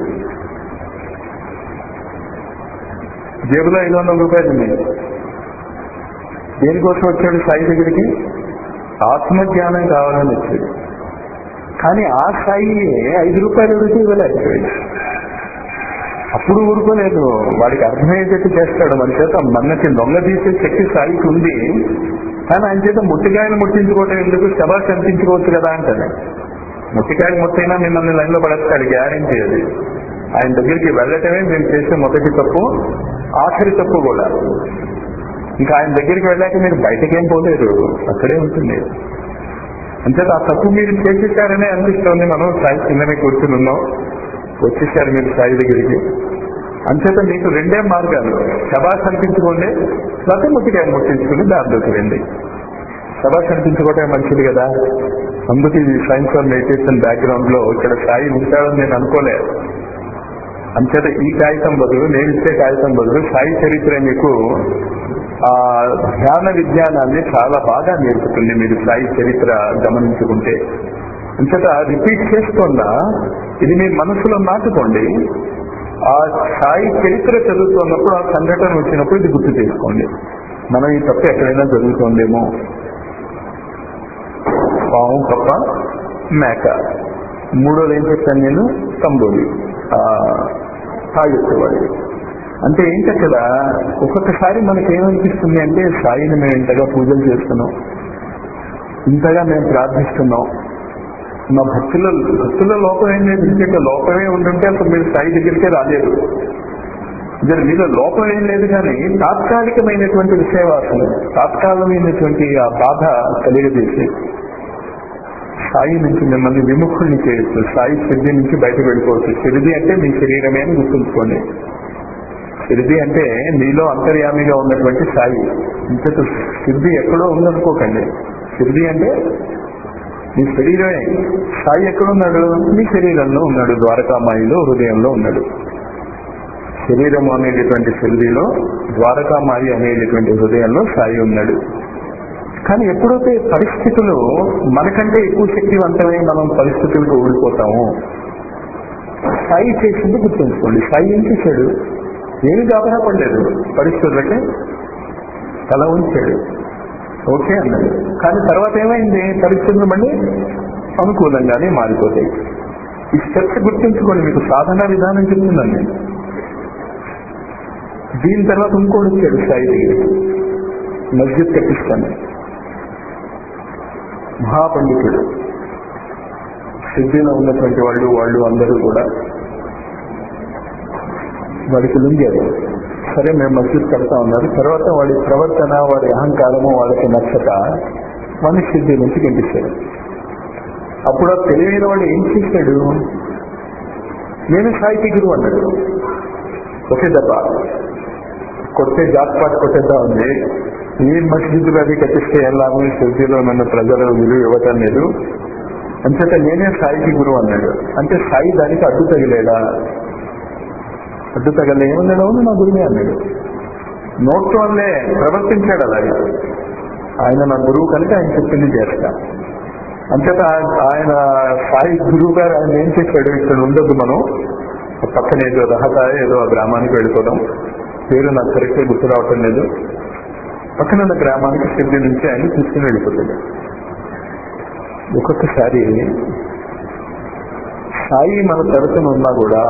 జేబులో ఐదు వందల రూపాయలు ఉన్నాయి దేనికోసం వచ్చాడు సాయి దగ్గరికి ఆత్మజ్ఞానం కావాలని వచ్చాడు కానీ ఆ సాయి ఐదు రూపాయలు అడిగితే ఇవ్వలేకపోయాడు అప్పుడు ఊరుకోలేదు వాడికి అర్థమయ్యేటట్టు చేస్తాడు మన చేత మన్నకి దొంగ తీసే శక్తి సాయికి ఉంది కానీ ఆయన చేత ముట్టికాయలు ముట్టించుకోవటం ఎందుకు శబాష్ అనిపించుకోవచ్చు కదా అంటాడు ముట్టికాయలు ముట్టైనా మిమ్మల్ని లైన్లో పడేస్తాడు గ్యారంటీ అది ఆయన దగ్గరికి వెళ్ళటమే మేము చేసే మొదటి తప్పు ఆఖరి తప్పు కూడా ఇంకా ఆయన దగ్గరికి వెళ్ళాక మీరు బయటకేం పోలేరు అక్కడే ఉంటుంది అంతే ఆ తప్పు మీరు చేసేసారనే అనిపిస్తుంది మనం సాయి కిందనే కూర్చుని ఉన్నాం వచ్చేసారు మీరు సాయి దగ్గరికి అంచేత మీకు రెండే మార్గాలు శబాష్ అనిపించుకోండి లేకపోతే ముట్టికాయ ముట్టించుకుని దారిలోకి రండి శబాష్ అనిపించుకోవటం మంచిది కదా అందుకే ఈ సైన్స్ ఆఫ్ మెడిటేషన్ బ్యాక్గ్రౌండ్ లో ఇక్కడ సాయి ఉంటాడని నేను అనుకోలేదు అంచేత ఈ కాగితం బదులు నేను ఇచ్చే కాగితం బదులు సాయి చరిత్ర మీకు ఆ ధ్యాన విజ్ఞానాన్ని చాలా బాగా నేర్పుతుంది మీరు సాయి చరిత్ర గమనించుకుంటే అంచేత రిపీట్ చేస్తున్నా ఇది మీ మనసులో నాటుకోండి ఆ సాయి చరిత్ర చదువుతున్నప్పుడు ఆ సంఘటన వచ్చినప్పుడు ఇది గుర్తు చేసుకోండి మనం ఈ తప్పు ఎక్కడైనా జరుగుతుందేమో పాము కప్ప మేక మూడోది ఏం చెప్పాను నేను తంబోలి తాగెత్తేవాడు అంటే ఏంటి అక్కడ ఒక్కొక్కసారి మనకేమనిపిస్తుంది అంటే సాయిని మేము ఇంతగా పూజలు చేస్తున్నాం ఇంతగా మేము ప్రార్థిస్తున్నాం మా భక్తుల భక్తుల లోపం ఏం లేదు ఎందుకంటే లోపమే ఉంటుంటే అసలు మీరు సాయి దగ్గరికే రాలేదు ఇద్దరు మీలో లోపం ఏం లేదు కానీ తాత్కాలికమైనటువంటి విషయవాసన తాత్కాలికమైనటువంటి ఆ బాధ కలిగజేసి సాయి నుంచి మిమ్మల్ని విముఖుల్ని చేయొచ్చు సాయి శరీరం నుంచి బయట వెళ్ళిపోవచ్చు శరిది అంటే మీ శరీరమే అని గుర్తుంచుకోండి శరిది అంటే మీలో అంతర్యామిగా ఉన్నటువంటి సాయి ఇంతకు సిద్ధి ఎక్కడో ఉందనుకోకండి సిద్ధి అంటే మీ శరీరమే సాయి ఎక్కడున్నాడు మీ శరీరంలో ఉన్నాడు ద్వారకామాయిలో హృదయంలో ఉన్నాడు శరీరం అనేటటువంటి శరీరంలో ద్వారకామాయి అనేటటువంటి హృదయంలో సాయి ఉన్నాడు కానీ ఎప్పుడైతే పరిస్థితులు మనకంటే ఎక్కువ శక్తివంతమై మనం పరిస్థితులకు ఓడిపోతాము సాయి చేసింది గుర్తుంచుకోండి సాయి ఏం చేశాడు ఏమి గాబరా పడలేదు పరిస్థితులకి తల ఉంచాడు ఓకే అన్నాడు కానీ తర్వాత ఏమైంది పరిస్థితులు మళ్ళీ అనుకూలంగానే మారిపోతాయి ఈ స్టెప్స్ గుర్తుంచుకోండి మీకు సాధన విధానం చెప్తున్నాను నేను దీని తర్వాత ఇంకోటి వచ్చాడు సాయి దగ్గరికి మస్జిద్ కట్టిస్తాను మహాపండితుడు సిద్ధిలో ఉన్నటువంటి వాళ్ళు వాళ్ళు అందరూ కూడా వాడికి లొంగారు సరే మేము మసీద్ కడతా ఉన్నారు తర్వాత వాడి ప్రవర్తన వాడి అహంకారము వాళ్ళకి నచ్చక వాడిని సిద్ధి నుంచి గెంటిస్తాడు అప్పుడు ఆ తెలివైన వాడు ఏం చేశాడు నేను సాయికి గురువు అన్నాడు ఒకే దెబ్బ కొడితే జాక్పాట్ కొట్టేద్దా ఉంది ఈ మసీదులు అది కట్టిస్తే ఏం లాభం సిద్ధిలో నన్ను ప్రజలు విలువ ఇవ్వటం లేదు అంచేత నేనే సాయికి గురువు అన్నాడు అంటే సాయి దానికి అడ్డు తగిలేడా అడ్డు తగలే ఏమన్నాడు అవును నా గురువే అన్నాడు నోట్తో వల్లే ప్రవర్తించాడు అలాగే ఆయన నా గురువు కనుక ఆయన చెప్పింది చేస్తా అంచేత ఆయన సాయి గురువు గారు ఆయన ఏం చేశాడు ఇక్కడ ఉండొద్దు మనం పక్కన ఏదో రహదారి ఏదో ఆ గ్రామానికి వెళ్ళిపోదాం పేరు నాకు కరెక్ట్గా గుర్తు రావటం లేదు పక్కన ఉన్న గ్రామానికి సిద్ధి నుంచి ఆయన తీసుకుని వెళ్ళిపోతాడు ఒక్కొక్కసారి సాయి మన తరపున ఉన్నా కూడా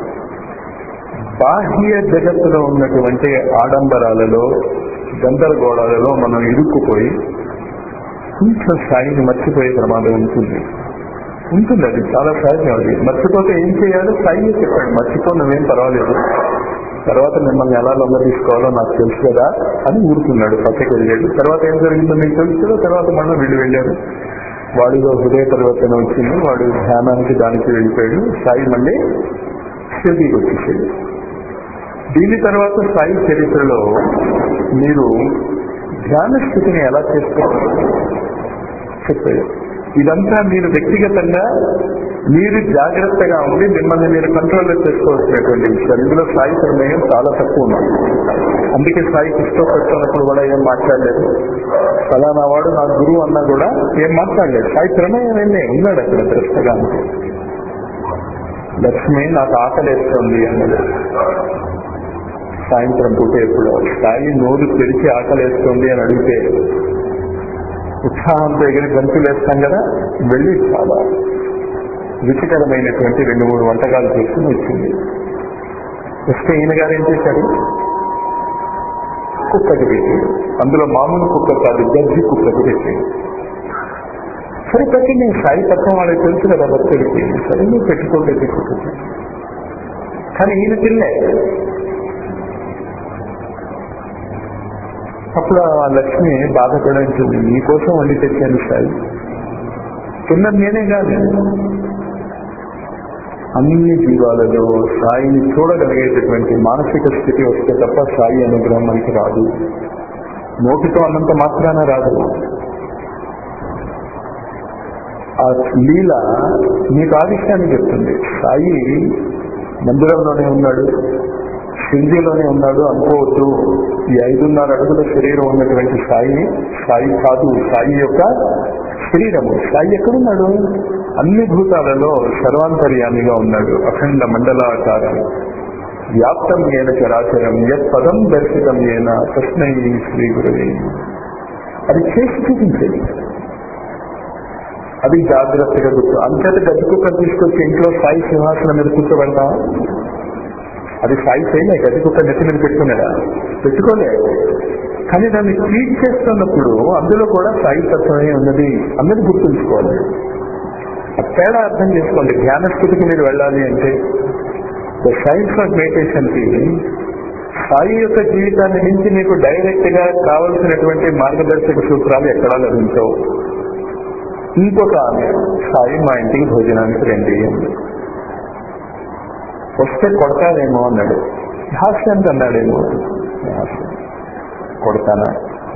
బాహ్య జగత్తులో ఉన్నటువంటి ఆడంబరాలలో గందరగోళాలలో మనం ఇరుక్కుపోయి కొంచెం సాయిని మర్చిపోయే ప్రమాదం ఉంటుంది ఉంటుంది అది చాలా సహజం అది మర్చిపోతే ఏం చేయాలో సాయి చెప్పాడు మర్చిపో నువ్వేం పర్వాలేదు తర్వాత మిమ్మల్ని ఎలా లొంగ తీసుకోవాలో నాకు తెలుసు కదా అని ఊరుకున్నాడు పక్కకి వెళ్ళాడు తర్వాత ఏం జరిగిందో మీకు తెలుసు కదా తర్వాత మళ్ళీ వీళ్ళు వెళ్ళారు వాడిలో హృదయ పరివర్తన వచ్చింది వాడు ధ్యానానికి దానికి వెళ్ళిపోయాడు సాయి మళ్ళీ షిర్డీకి వచ్చేసాడు దీని తర్వాత సాయి చరిత్రలో మీరు ధ్యాన స్థితిని ఎలా చేసుకోవాలి చెప్పాడు ఇదంతా మీరు వ్యక్తిగతంగా మీరు జాగ్రత్తగా ఉండి మిమ్మల్ని మీరు కంట్రోల్లో చేసుకోవాల్సినటువంటి విషయాలు ఇందులో సాయి ప్రమేయం చాలా తక్కువ ఉంది అందుకే సాయి ఇష్టం పెట్టుకున్నప్పుడు కూడా ఏం మాట్లాడలేదు ఫలానా వాడు నా గురువు అన్నా కూడా ఏం మాట్లాడలేదు సాయి ప్రమేయం ఏంటి ఉన్నాడు అక్కడ దృష్టగా లక్ష్మి నాకు ఆకలేస్తుంది అన్నది సాయంత్రం పూట ఎప్పుడు సాయి నోరు తెరిచి ఆకలేస్తుంది అని అడిగితే ఉత్సాహంతో ఎగిరి గంతులు వేస్తాం కదా వెళ్ళి చాలా రుచికరమైనటువంటి రెండు మూడు వంటకాలు చేసుకుని వచ్చింది వస్తే ఈయన గారు ఏం చేశారు కుక్కకి పెట్టాడు అందులో మామూలు కుక్క కాదు గజ్జి కుక్కకి పెట్టాడు సరే పెట్టింది సాయి తత్వం వాళ్ళకి తెలుసు కదా భక్తుడికి సరే నువ్వు పెట్టుకోలేదు కుక్కకి కానీ ఈయన తిన్నే అప్పుడు ఆ లక్ష్మి బాధపడింటుంది నీకోసం వండి తెచ్చాను సాయి తిన్నది నేనే కాదు అన్ని జీవాలలో సాయిని చూడగలిగేటటువంటి మానసిక స్థితి వస్తే తప్ప సాయి అనుగ్రహం మనకి రాదు నోటితో అన్నంత మాత్రాన రాదు ఆ లీల మీకు ఆ విషయాన్ని చెప్తుంది సాయి మందిరంలోనే ఉన్నాడు సింధిలోనే ఉన్నాడు అనుకోవద్దు ఈ ఐదున్నర అడుగుల శరీరం ఉన్నటువంటి సాయి సాయి కాదు సాయి యొక్క శరీరము సాయి ఎక్కడున్నాడు అన్ని భూతాలలో సర్వాంతర్యామిగా ఉన్నాడు అఖండ మండలాకారం వ్యాప్తం ఏన చరాచరం యత్ పదం దర్శితం ఏన తస్మై శ్రీ గురువే అది చేసి చూపించేది అది జాగ్రత్తగా గుర్తు అంతేత గది కుక్కర్ తీసుకొచ్చి ఇంట్లో సాయి సింహాసనం మీద కూర్చోబెడతాం అది సాయి చేయలే గది కుక్క నెత్తి మీద పెట్టుకున్నాడా పెట్టుకోలే కానీ దాన్ని ట్రీట్ చేస్తున్నప్పుడు అందులో కూడా సాయి తత్వమే ఉన్నది అన్నది గుర్తుంచుకోవాలి ఆ తేడా అర్థం చేసుకోండి ధ్యాన స్థితికి మీరు వెళ్ళాలి అంటే ద సైన్స్ ఆఫ్ మెడిటేషన్ కి సాయి యొక్క జీవితాన్ని నుంచి మీకు డైరెక్ట్ గా కావలసినటువంటి మార్గదర్శక సూత్రాలు ఎక్కడా లభించవు ఇంకొక ఆమె సాయి మా ఇంటికి భోజనానికి రండి అంది వస్తే కొడతానేమో అన్నాడు హాస్యానికి అన్నాడేమో హాస్యం. కొడతానా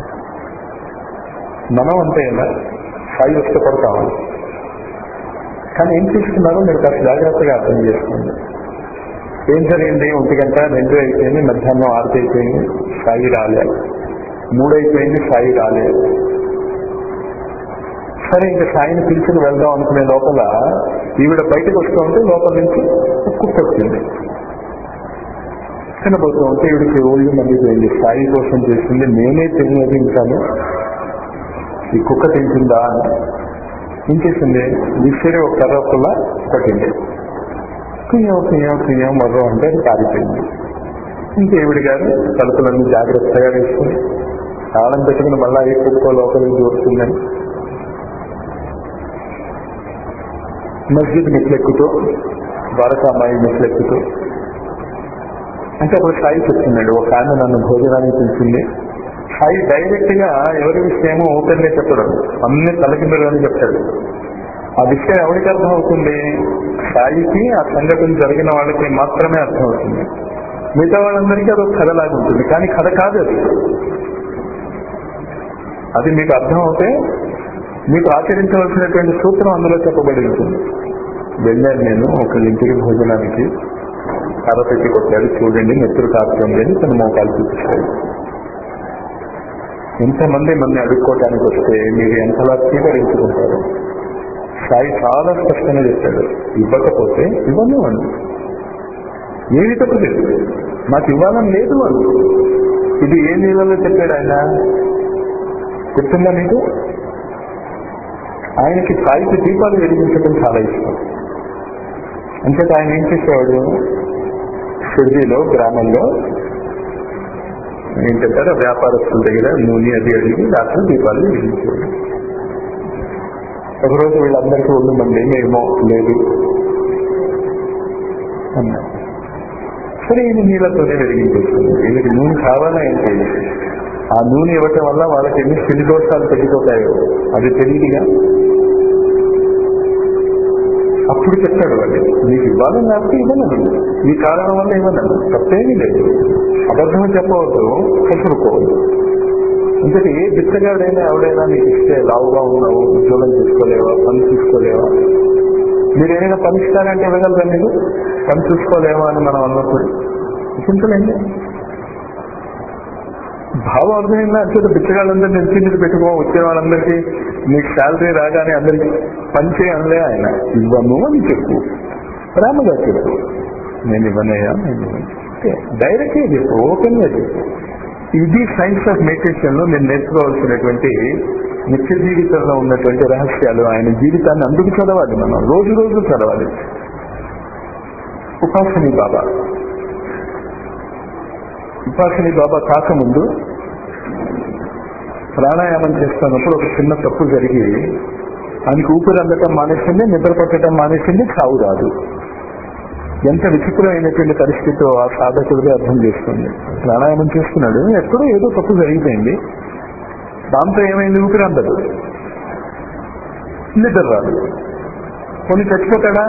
మనం అంతే కదా సాయి వస్తే కొడతాము కానీ ఏం తీసుకున్నారో మీరు కాస్త జాగ్రత్తగా అర్థం చేసుకోండి ఏం జరిగింది ఒంటి గంట రెండు అయిపోయింది మధ్యాహ్నం ఆరు అయిపోయింది సాయి రాలే మూడు అయిపోయింది సాయి రాలే సరే ఇంకా సాయిని పిలుచుకు వెళ్దాం అనుకునే లోపల ఈవిడ బయటకు వస్తూ ఉంటే లోపల నుంచి ఒక కుక్క వచ్చింది తినబోతూ ఉంటే ఈవిడికి ఒళ్ళు మండిపోయింది సాయి కోసం చేసింది నేనే తినేది ఇంకాను ఈ కుక్క తింటుందా అని ఏం చేసింది విసిరి ఒక కర్ర పుల్ల కొట్టింది కుయ్యం కుయ్యం కుయ్యం మరో అంటే అది కాలిపోయింది ఇంకా ఈవిడ గారు తలుపులన్నీ జాగ్రత్తగా వేసుకుని తాళం పెట్టుకుని మళ్ళా ఏ కుక్క లోపలికి దూరుతుందని మస్జిద్ మెట్లెక్కుతూ ద్వారకామాయి మెట్లెక్కుతూ అంటే అప్పుడు సాయి చెప్తున్నాడు ఒక ఆమె నన్ను భోజనానికి పిలిచింది సాయి డైరెక్ట్ గా ఎవరి విషయమో ఓపెన్ గా చెప్పడం అన్ని తలకిందలని చెప్తాడు ఆ విషయం ఎవరికి అర్థం అవుతుంది సాయికి ఆ సంఘటన జరిగిన వాళ్ళకి మాత్రమే అర్థం అవుతుంది మిగతా వాళ్ళందరికీ అదొక కథలాగా ఉంటుంది కానీ కథ కాదు అది అది మీకు అర్థం అవుతే మీకు ఆచరించవలసినటువంటి సూత్రం అందులో చెప్పబడి ఉంటుంది వెళ్ళాను నేను ఒక ఇంటికి భోజనానికి కథ పెట్టి కొట్టాడు చూడండి నెత్తురు కాస్తుంది అని తన మోకాలు చూపిస్తాడు ఎంతమంది మంది అడుక్కోవటానికి వస్తే మీరు ఎంతలా స్వీకరించుకుంటారు సాయి చాలా స్పష్టంగా చెప్తాడు ఇవ్వకపోతే ఇవ్వను అని ఏమి తప్పలేదు నాకు ఇవ్వాలని లేదు అని ఇది ఏ నీళ్ళలో చెప్పాడు ఆయన చెప్తుందా మీకు ఆయనకి సాయికి దీపాలు వెలిగించడం చాలా ఇష్టం అంచేత ఆయన ఏం చేసేవాడు షిర్డీలో గ్రామంలో ఏంటంటారు వ్యాపారస్తుల దగ్గర నూనె అది అడిగి రాత్రి దీపాలు వెలిగించేవాడు ఒకరోజు వీళ్ళందరికీ ఒళ్ళు మంది ఏమో లేదు అన్నారు సరే ఇది నీళ్ళతోనే వెలిగించేస్తుంది వీళ్ళకి నూనె కావాలా ఏంటి ఆ నూనె ఇవ్వటం వల్ల వాళ్ళకి ఎన్ని శని దోషాలు తగ్గిపోతాయో అది తెలియదుగా అప్పుడు చెప్తాడు వాళ్ళు నీకు ఇవ్వాలని లేకపోతే ఇవ్వనను ఈ కారణం వల్ల ఇవ్వనను తప్పేమీ లేదు అబద్ధం చెప్పవద్దు కసురుకోవద్దు ఇంతటి ఏ బిచ్చగాడైనా ఎవడైనా నీకు ఇస్తే లావుగా ఉన్నావు ఉద్యోగం చేసుకోలేవా పని చూసుకోలేవా మీరు ఏదైనా పని ఇస్తారంటే ఇవ్వగలరా మీరు పని చూసుకోలేవా అని మనం అన్నప్పుడు చింతలేండి భావం అర్థమైందా అంటే బిచ్చగాళ్ళందరూ నెచ్చి మీద పెట్టుకో వచ్చే వాళ్ళందరికీ నీకు శాలరీ రాగానే అందరికి పనిచే అనలే ఆయన ఇవ్వను అని చెప్పు ప్రేమగా చెప్పు నేను ఇవ్వనయ్యా నేను ఇవ్వను డైరెక్ట్గా చెప్పు ఓపెన్ గా చెప్పు ఇది సైన్స్ ఆఫ్ మెడిటేషన్ లో నేను నేర్చుకోవాల్సినటువంటి నిత్య జీవితంలో ఉన్నటువంటి రహస్యాలు ఆయన జీవితాన్ని అందుకు చదవాలి మనం రోజు రోజు చదవాలి ఉపాసని బాబా ఉపాసని బాబా కాకముందు ప్రాణాయామం చేస్తున్నప్పుడు ఒక చిన్న తప్పు జరిగి ఆయనకు ఊపిరి అందటం మానేసింది నిద్ర పట్టడం మానేసింది చావు రాదు ఎంత విచిత్రమైనటువంటి పరిస్థితితో ఆ సాధకుడిగా అర్థం చేస్తుంది ప్రాణాయామం చేస్తున్నాడు ఎక్కడో ఏదో తప్పు జరిగిపోయింది దాంతో ఏమైంది ఊపిరి అందదు నిద్ర రాదు కొన్ని చచ్చిపోతాడా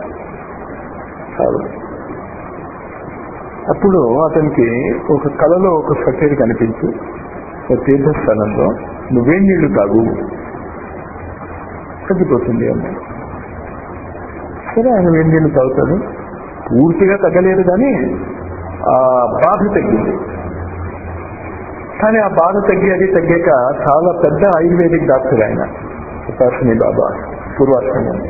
చాలు అప్పుడు అతనికి ఒక కళలో ఒక సత్యది కనిపించి ఒక తీర్థస్థానంలో నువ్వేం నీళ్లు తాగు తగ్గిపోతుంది అన్న సరే ఆయన వేడి నీళ్లు తాగుతాడు పూర్తిగా తగ్గలేదు కానీ ఆ బాధ తగ్గింది కానీ ఆ బాధ తగ్గి అది తగ్గాక చాలా పెద్ద ఆయుర్వేదిక్ డాక్టర్ ఆయన ఉపాసని బాబా పూర్వాశ్రమం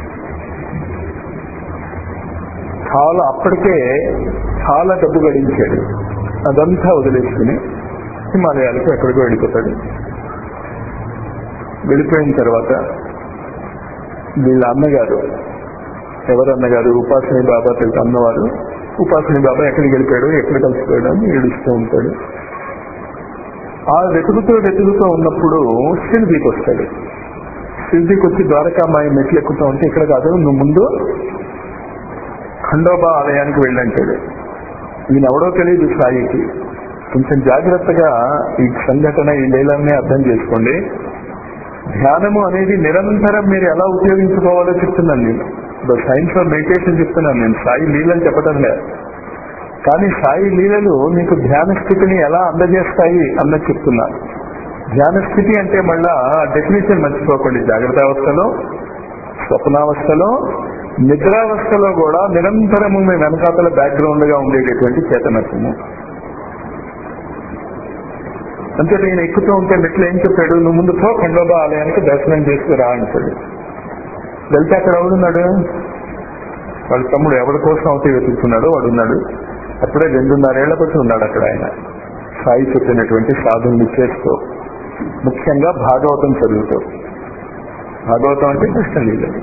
చాలా అప్పటికే చాలా డబ్బు గడించాడు అదంతా వదిలేసుకుని హిమాలయాలకు ఎక్కడికో వెళ్ళిపోతాడు వెళ్ళిపోయిన తర్వాత వీళ్ళ అన్నగారు ఎవరు అన్నగారు ఉపాసని బాబా తెలుసు అన్నవారు ఉపాసని బాబా ఎక్కడికి వెళ్ళిపోయాడు ఎక్కడ కలిసిపోయాడు అని ఏడుస్తూ ఉంటాడు ఆ వెతుకుతూ వెతుకుతూ ఉన్నప్పుడు షిర్దీకి వస్తాడు షిర్దీకి వచ్చి ద్వారకామాయి మెట్లు ఎక్కుతూ ఉంటే ఇక్కడ కాదు నువ్వు ముందు ఖండోబా ఆలయానికి వెళ్ళంటాడు ఈయన ఎవడో తెలియదు సాయికి కొంచెం జాగ్రత్తగా ఈ సంఘటన ఈ లీలన్నీ అర్థం చేసుకోండి ధ్యానము అనేది నిరంతరం మీరు ఎలా ఉపయోగించుకోవాలో చెప్తున్నాను నేను ద సైన్స్ ఆఫ్ మెడిటేషన్ చెప్తున్నాను నేను సాయి లీలని చెప్పడం లేదు కానీ సాయి లీలలు మీకు ధ్యాన స్థితిని ఎలా అందజేస్తాయి అన్నది చెప్తున్నా ధ్యాన స్థితి అంటే మళ్ళా డెఫినేషన్ మర్చిపోకండి జాగ్రత్త అవస్థలో స్వప్నావస్థలో నిద్రావస్థలో కూడా నిరంతరము మీ వెనకాతల బ్యాక్గ్రౌండ్ గా ఉండేటటువంటి చేతనత్వము అంతే నేను ఎక్కుతూ ఉంటే మెట్లు ఏం చెప్పాడు నువ్వు ముందు పో ఖండోబా ఆలయానికి దర్శనం చేసుకురా అంటాడు వెళ్తే అక్కడ ఎవడున్నాడు వాళ్ళ తమ్ముడు ఎవరి కోసం అవుతే వెతుకుతున్నాడో వాడు ఉన్నాడు అప్పుడే రెండున్నరేళ్ల బట్టి ఉన్నాడు అక్కడ ఆయన సాయి చెప్పినటువంటి సాధనలు చేస్తూ ముఖ్యంగా భాగవతం చదువుతూ భాగవతం అంటే కృష్ణ లీలలు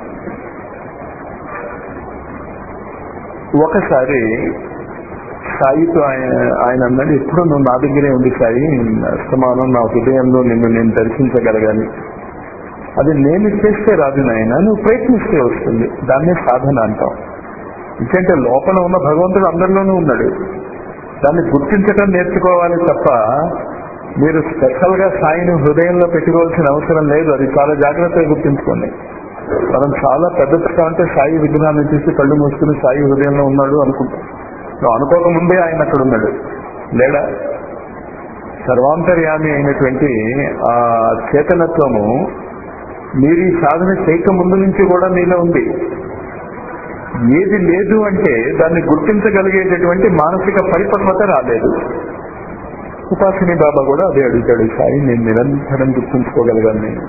ఒకసారి సాయితో ఆయన ఆయన అన్నాడు ఎప్పుడు నువ్వు నా దగ్గరే ఉంది సాయి అస్తమానం నా హృదయంలో నిన్ను నేను దర్శించగలగాలి అది నేను చేస్తే రాదు నాయన నువ్వు ప్రయత్నిస్తే వస్తుంది దాన్నే సాధన అంటాం ఎందుకంటే లోపల ఉన్న భగవంతుడు అందరిలోనూ ఉన్నాడు దాన్ని గుర్తించడం నేర్చుకోవాలి తప్ప మీరు స్పెషల్ గా సాయిని హృదయంలో పెట్టుకోవాల్సిన అవసరం లేదు అది చాలా జాగ్రత్తగా గుర్తించుకోండి మనం చాలా పెద్దగా ఉంటే సాయి విగ్రహాన్ని చూసి కళ్ళు మూసుకుని సాయి హృదయంలో ఉన్నాడు అనుకుంటాం నువ్వు అనుకోకముందే ఆయన అక్కడ ఉన్నాడు లేడా సర్వాంతర్యామి అయినటువంటి ఆ చేతనత్వము మీరు ఈ సాధన చేయక ముందు నుంచి కూడా మీలో ఉంది ఏది లేదు అంటే దాన్ని గుర్తించగలిగేటటువంటి మానసిక పరిపక్వత రాలేదు ఉపాసిని బాబా కూడా అదే అడుగుతాడు సాయి నేను నిరంతరం గుర్తుంచుకోగలిగాను నేను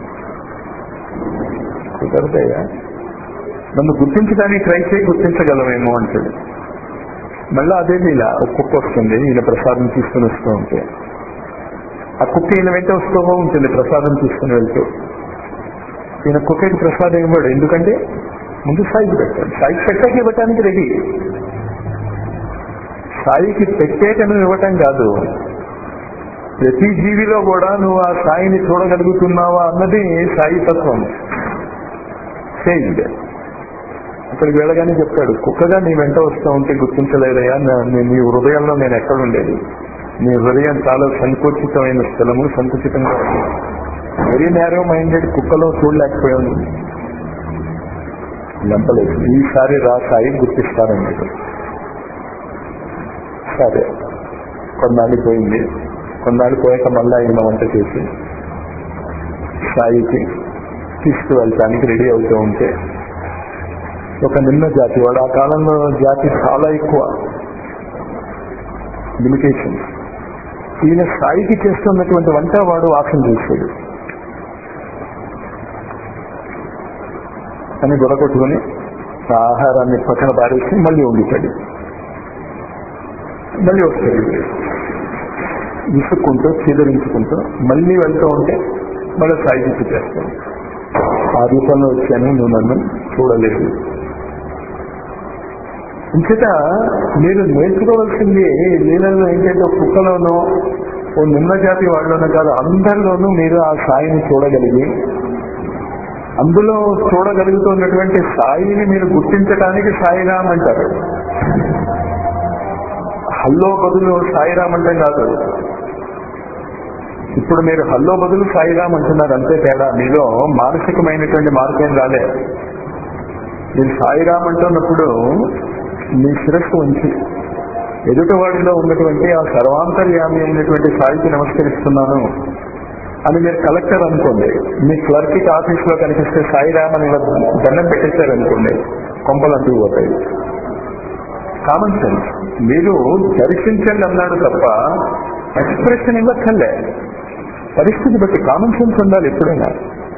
కుదరదయ్యా నన్ను గుర్తించడానికి ట్రై చేయి గుర్తించగలమేమో అంటాడు మళ్ళీ అదే ఇలా ఒక కుక్క వస్తుంది ఈయన ప్రసాదం తీసుకుని వస్తూ ఉంటే ఆ కుక్క ఈయన వెంట వస్తూ ఉంటుంది ప్రసాదం తీసుకుని వెళ్తూ ఈయన కుక్కకి ప్రసాదం ఇవ్వడు ఎందుకంటే ముందు సాయికి పెట్టాడు సాయికి పెట్టాక ఇవ్వటానికి రెడీ సాయికి పెట్టాక నువ్వు ఇవ్వటం కాదు ప్రతి జీవిలో కూడా నువ్వు ఆ సాయిని చూడగలుగుతున్నావా అన్నది సాయి తత్వం చేయండి అక్కడికి వెళ్ళగానే చెప్తాడు కుక్కగా నీ వెంట వస్తూ ఉంటే గుర్తించలేదయ్యా నా- నీ నీ హృదయంలో నేను ఎక్కడ ఉండేది నీ హృదయం చాలా సంకోచితమైన స్థలము సంకుచితంగా ఉంది వెరీ నేరో మైండెడ్ కుక్కలో చూడలేకపోయాను లెంపలేదు ఈసారి రా సాయి గుర్తిస్తానన్నాడు సరే కొన్నాళ్ళు పోయింది కొన్నాళ్ళు పోయాక మళ్ళీ ఆయన వంట చేసి సాయికి తీసుకువెళ్ళటానికి రెడీ అవుతూ ఉంటే ఒక నిమ్న జాతి వాడు ఆ కాలంలో జాతి చాలా ఎక్కువ లిమిటేషన్ ఈయన స్థాయికి చేస్తున్నటువంటి వంట వాడు వాసన చేశాడు అని గొడగొట్టుకుని ఆ ఆహారాన్ని పక్కన పారేసి మళ్ళీ వండుతాడు మళ్ళీ వస్తాడు విసుక్కుంటూ చీదరించుకుంటూ మళ్ళీ వెళ్తూ ఉంటే మళ్ళీ సాయి చేస్తాడు ఆ రూపంలో వచ్చాను నువ్వు నన్ను చూడలేదు ఇంచేత మీరు నేర్చుకోవాల్సింది లీలలో ఏంటంటే ఒక కుక్కలోనో ఓ నిమ్న జాతి వాళ్ళలోనో కాదు అందరిలోనూ మీరు ఆ సాయిని చూడగలిగి అందులో చూడగలుగుతున్నటువంటి సాయిని మీరు గుర్తించడానికి సాయిరామ్ అంటారు హల్లో బదులు సాయిరామ్ అంటే కాదు ఇప్పుడు మీరు హల్లో బదులు సాయిరామ్ అంటున్నారు అంతే తేడా మీలో మానసికమైనటువంటి మార్పు ఏం రాలే మీరు సాయిరామ్ అంటున్నప్పుడు మీ శిరస్సు ఉంచి ఎదుటివాడిలో ఉన్నటువంటి ఆ సర్వాంతర్యామి అయినటువంటి సాయికి నమస్కరిస్తున్నాను అని మీరు కలెక్టర్ అనుకోండి మీ క్లర్క్ కి ఆఫీస్ లో కనిపిస్తే సాయిరామ్ అని ఇలా దండం పెట్టేశారనుకోండి కొంపలు అంటూ పోతాయి కామన్ సెన్స్ మీరు దర్శించండి అన్నాడు తప్ప ఎక్స్ప్రెషన్ ఇవ్వక్కర్లే పరిస్థితి బట్టి కామన్ సెన్స్ ఉండాలి ఎప్పుడైనా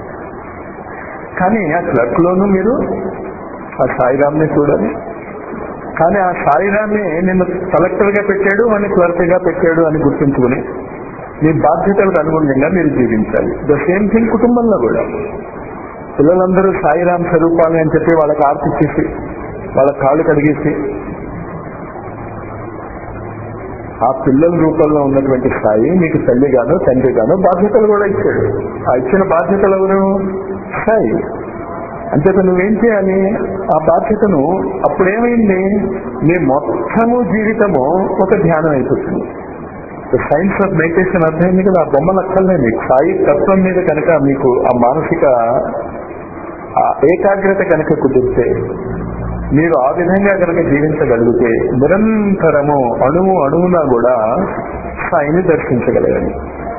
కానీ ఆ క్లర్క్ లోనూ మీరు ఆ సాయిరామ్ని చూడాలి కానీ ఆ సాయిరామ్ని నిన్ను కలెక్టర్ గా పెట్టాడు అని క్లర్క్ గా పెట్టాడు అని గుర్తుంచుకుని మీ బాధ్యతలకు అనుగుణంగా మీరు జీవించాలి ద సేమ్ థింగ్ కుటుంబంలో కూడా పిల్లలందరూ సాయిరామ్ స్వరూపాలు అని చెప్పి వాళ్ళకి ఆర్తి చేసి వాళ్ళ కాళ్ళు కడిగేసి ఆ పిల్లల రూపంలో ఉన్నటువంటి స్థాయి మీకు తల్లిగాను తండ్రిగాను బాధ్యతలు కూడా ఇచ్చాడు ఆ ఇచ్చిన బాధ్యతలు ఎవరు స్థాయి అంచేత నువ్వేం చేయాలి ఆ బాధ్యతను అప్పుడేమైంది నీ మొత్తము జీవితము ఒక ధ్యానం అయిపోతుంది సైన్స్ ఆఫ్ మెడిటేషన్ అర్థమైంది కదా ఆ బొమ్మలు అక్కర్లే మీకు సాయి తత్వం మీద కనుక మీకు ఆ మానసిక ఆ ఏకాగ్రత కనుక కుదిరితే మీరు ఆ విధంగా కనుక జీవించగలిగితే నిరంతరము అణువు అణువునా కూడా సాయిని దర్శించగలగాలి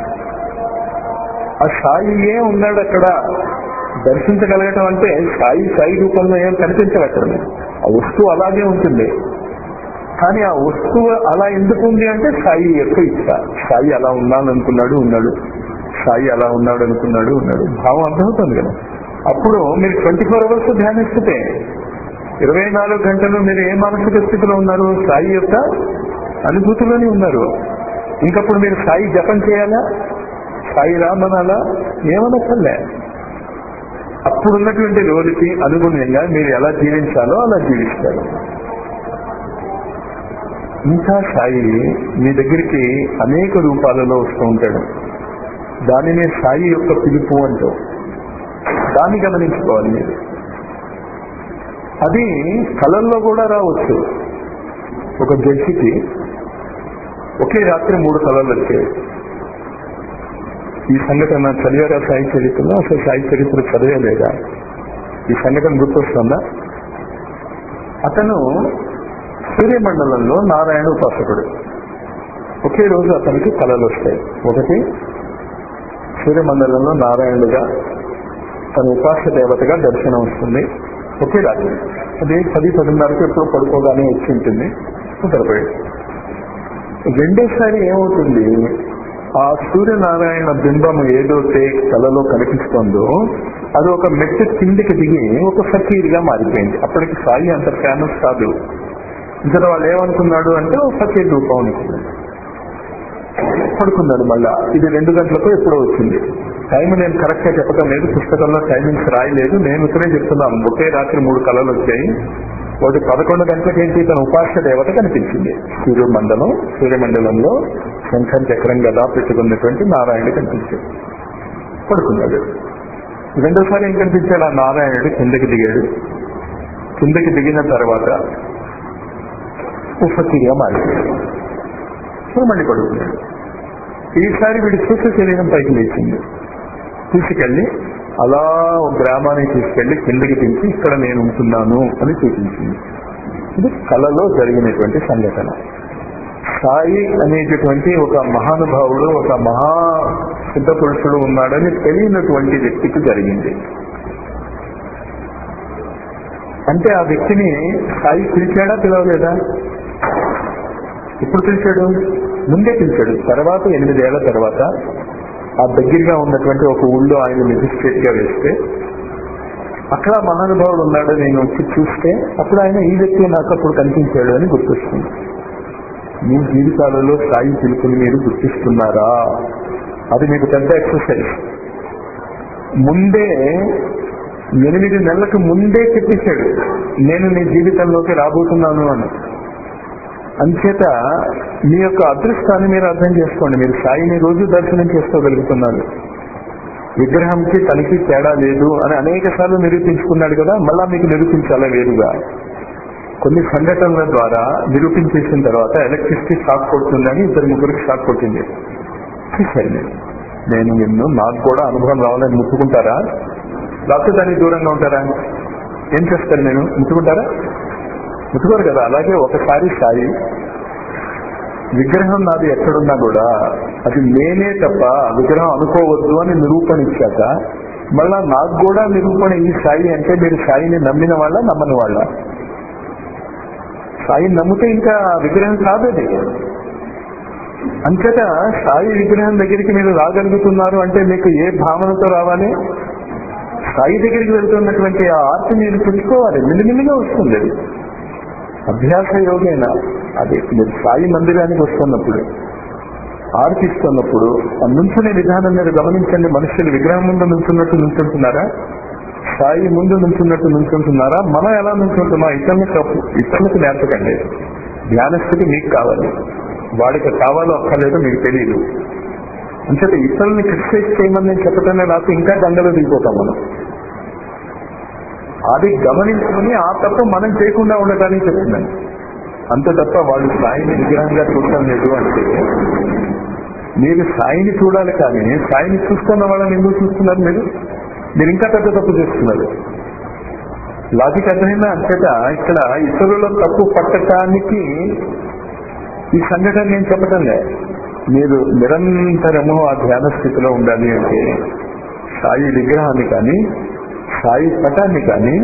ఆ సాయియే ఉన్నాడు అక్కడ దర్శించగలగటం అంటే సాయి సాయి రూపంలో ఏం కనిపించదు అక్కడ ఆ వస్తువు అలాగే ఉంటుంది కానీ ఆ వస్తువు అలా ఎందుకు ఉంది అంటే సాయి యొక్క ఇచ్చ సాయి అలా ఉన్నాను అనుకున్నాడు ఉన్నాడు సాయి అలా ఉన్నాడు అనుకున్నాడు ఉన్నాడు భావం అర్థమవుతుంది కదా అప్పుడు మీరు ట్వంటీ ఫోర్ అవర్స్ ధ్యానిస్తే ఇరవై నాలుగు గంటలు మీరు ఏ మానసిక స్థితిలో ఉన్నారు సాయి యొక్క అనుభూతిలోనే ఉన్నారు ఇంకప్పుడు మీరు సాయి జపం చేయాలా సాయి రామనాలా ఏమనక్కర్లే అప్పుడున్నటువంటి రోజుకి అనుగుణంగా మీరు ఎలా జీవించాలో అలా జీవిస్తారు ఇంకా సాయి మీ దగ్గరికి అనేక రూపాలలో వస్తూ ఉంటాడు దానినే సాయి యొక్క పిలుపు అంటూ దాన్ని గమనించుకోవాలి మీరు అది కళల్లో కూడా రావచ్చు ఒక జడ్జికి ఒకే రాత్రి మూడు కళలు వచ్చాయి ఈ సంఘటన చదివారా సాయి చరిత్రలో అసలు సాయి చరిత్ర చదివేలేదా ఈ సంఘటన గుర్తొస్తుందా అతను సూర్యమండలంలో నారాయణ ఉపాసకుడు ఒకే రోజు అతనికి కళలు వస్తాయి ఒకటి సూర్యమండలంలో నారాయణుడుగా తన ఉపాస దేవతగా దర్శనం వస్తుంది ఒకే రాత్రి అది పది పదిన్నరకు ఎప్పుడు పడుకోగానే వచ్చి ఉంటుంది నిద్రపోయాడు రెండోసారి ఏమవుతుంది ఆ సూర్యనారాయణ బింబం ఏదైతే కళలో కనిపిస్తుందో అది ఒక మెట్టు కిందికి దిగి ఒక ఫకీర్గా మారిపోయింది అప్పటికి సాయి అంత ఫేమస్ కాదు ఇంకా వాళ్ళు ఏమనుకున్నాడు అంటే ఒక ఫకీర్ రూపం అనుకున్నాడు పడుకున్నాడు మళ్ళా ఇది రెండు గంటలకు ఎప్పుడో వచ్చింది టైం నేను కరెక్ట్ గా చెప్పడం లేదు పుస్తకంలో టైమింగ్స్ రాయలేదు నేను ఇక్కడే చెప్తున్నాను ఒకే రాత్రి మూడు కళలు వచ్చాయి ఒకటి పదకొండు గంటలకు ఏంటి తన ఉపాస దేవత కనిపించింది సూర్యమండలం సూర్యమండలంలో శంఖం చక్రం గదా పెట్టుకున్నటువంటి నారాయణుడు కనిపించాడు పడుకున్నాడు రెండోసారి ఏం కనిపించాడు ఆ నారాయణుడు కిందకి దిగాడు కిందకి దిగిన తర్వాత ఉఫతిగా మారిపోయాడు సో మళ్ళీ పడుకున్నాడు ఈసారి వీడి సూక్ష్మ శరీరం పైకి లేచింది తీసుకెళ్లి అలా ఒక గ్రామానికి తీసుకెళ్లి కిందకి దించి ఇక్కడ నేను ఉంటున్నాను అని చూపించింది ఇది కళలో జరిగినటువంటి సంఘటన సాయి అనేటటువంటి ఒక మహానుభావుడు ఒక మహా సిద్ధ పురుషుడు ఉన్నాడని తెలియనటువంటి వ్యక్తికి జరిగింది అంటే ఆ వ్యక్తిని సాయి పిలిచాడా పిలవలేదా ఎప్పుడు పిలిచాడు ముందే పిలిచాడు తర్వాత ఎనిమిదేళ్ల తర్వాత ఆ దగ్గరగా ఉన్నటువంటి ఒక ఊళ్ళో ఆయన మెజిస్ట్రేట్ గా వేస్తే అక్కడ మహానుభావుడు ఉన్నాడు నేను వచ్చి చూస్తే అప్పుడు ఆయన ఈ వ్యక్తి నాకు అప్పుడు కనిపించాడు అని గుర్తొస్తుంది మీ జీవితాలలో సాయి పిలుపుని మీరు గుర్తిస్తున్నారా అది మీకు పెద్ద ఎక్సర్సైజ్ ముందే ఎనిమిది నెలలకు ముందే చెప్పేశాడు నేను నీ జీవితంలోకి రాబోతున్నాను అని అంచేత మీ యొక్క అదృష్టాన్ని మీరు అర్థం చేసుకోండి మీరు సాయిని రోజు దర్శనం చేసుకోగలుగుతున్నారు విగ్రహంకి తనకి తేడా లేదు అని అనేక సార్లు నిరూపించుకున్నాడు కదా మళ్ళా మీకు నిరూపించాలా వేరుగా కొన్ని సంఘటనల ద్వారా నిరూపించేసిన తర్వాత ఎలక్ట్రిసిటీ షాక్ కొడుతుందని ఇద్దరు ముగ్గురికి షాక్ కొట్టింది చూశాను నేను నేను నిన్ను నాకు కూడా అనుభవం రావాలని ముట్టుకుంటారా లేకపోతే దానికి దూరంగా ఉంటారా ఏం చేస్తారు నేను ముట్టుకుంటారా ముట్టుకోరు కదా అలాగే ఒకసారి సాయి విగ్రహం నాది ఎక్కడున్నా కూడా అది నేనే తప్ప విగ్రహం అనుకోవద్దు అని నిరూపణ ఇచ్చాక మళ్ళా నాకు కూడా నిరూపణ ఈ సాయి అంటే మీరు సాయిని నమ్మిన వాళ్ళ నమ్మని వాళ్ళ సాయిని నమ్మితే ఇంకా విగ్రహం కాదు అది అంతటా సాయి విగ్రహం దగ్గరికి మీరు రాగలుగుతున్నారు అంటే మీకు ఏ భావనతో రావాలి సాయి దగ్గరికి వెళ్తున్నటువంటి ఆ ఆర్ట్ మీరు తెలుసుకోవాలి మిల్లిమిల్లిగా వస్తుంది అది అభ్యాస యోగైన అది మీరు సాయి మందిరానికి వస్తున్నప్పుడు ఆర్తిస్తున్నప్పుడు ఆ నుంచునే విధానం మీరు గమనించండి మనుషులు విగ్రహం ముందు నుంచున్నట్టు నుంచుంటున్నారా సాయి ముందు నుంచున్నట్టు నుంచుంటున్నారా మనం ఎలా నుంచుంటున్నాం ఇతరులకు ఇతరులకు నేర్పకండి ధ్యానస్థితి మీకు కావాలి వాడికి కావాలో అక్కర్లేదో మీకు తెలియదు అంచేత ఇతరుల్ని క్రిటిసైజ్ చేయమని నేను చెప్పటమే నాకు ఇంకా దండలు దిగిపోతాం మనం అది గమనించుకుని ఆ తప్ప మనం చేయకుండా ఉండటానికి చెప్తున్నాను అంత తప్ప వాళ్ళు సాయిని విగ్రహంగా చూడటం లేదు అంటే మీరు సాయిని చూడాలి కానీ సాయిని చూస్తున్న వాళ్ళని ఎందుకు చూస్తున్నారు మీరు మీరు ఇంకా పెద్ద తప్పు చేస్తున్నారు లాజిక్ అర్థమైందా అంతేత ఇక్కడ ఇతరుల తప్పు పట్టటానికి ఈ సంఘటన నేను చెప్పటం లే మీరు నిరంతరము ఆ ధ్యాన స్థితిలో ఉండాలి అంటే సాయి విగ్రహాన్ని కానీ సాయి పటాన్ని కానీ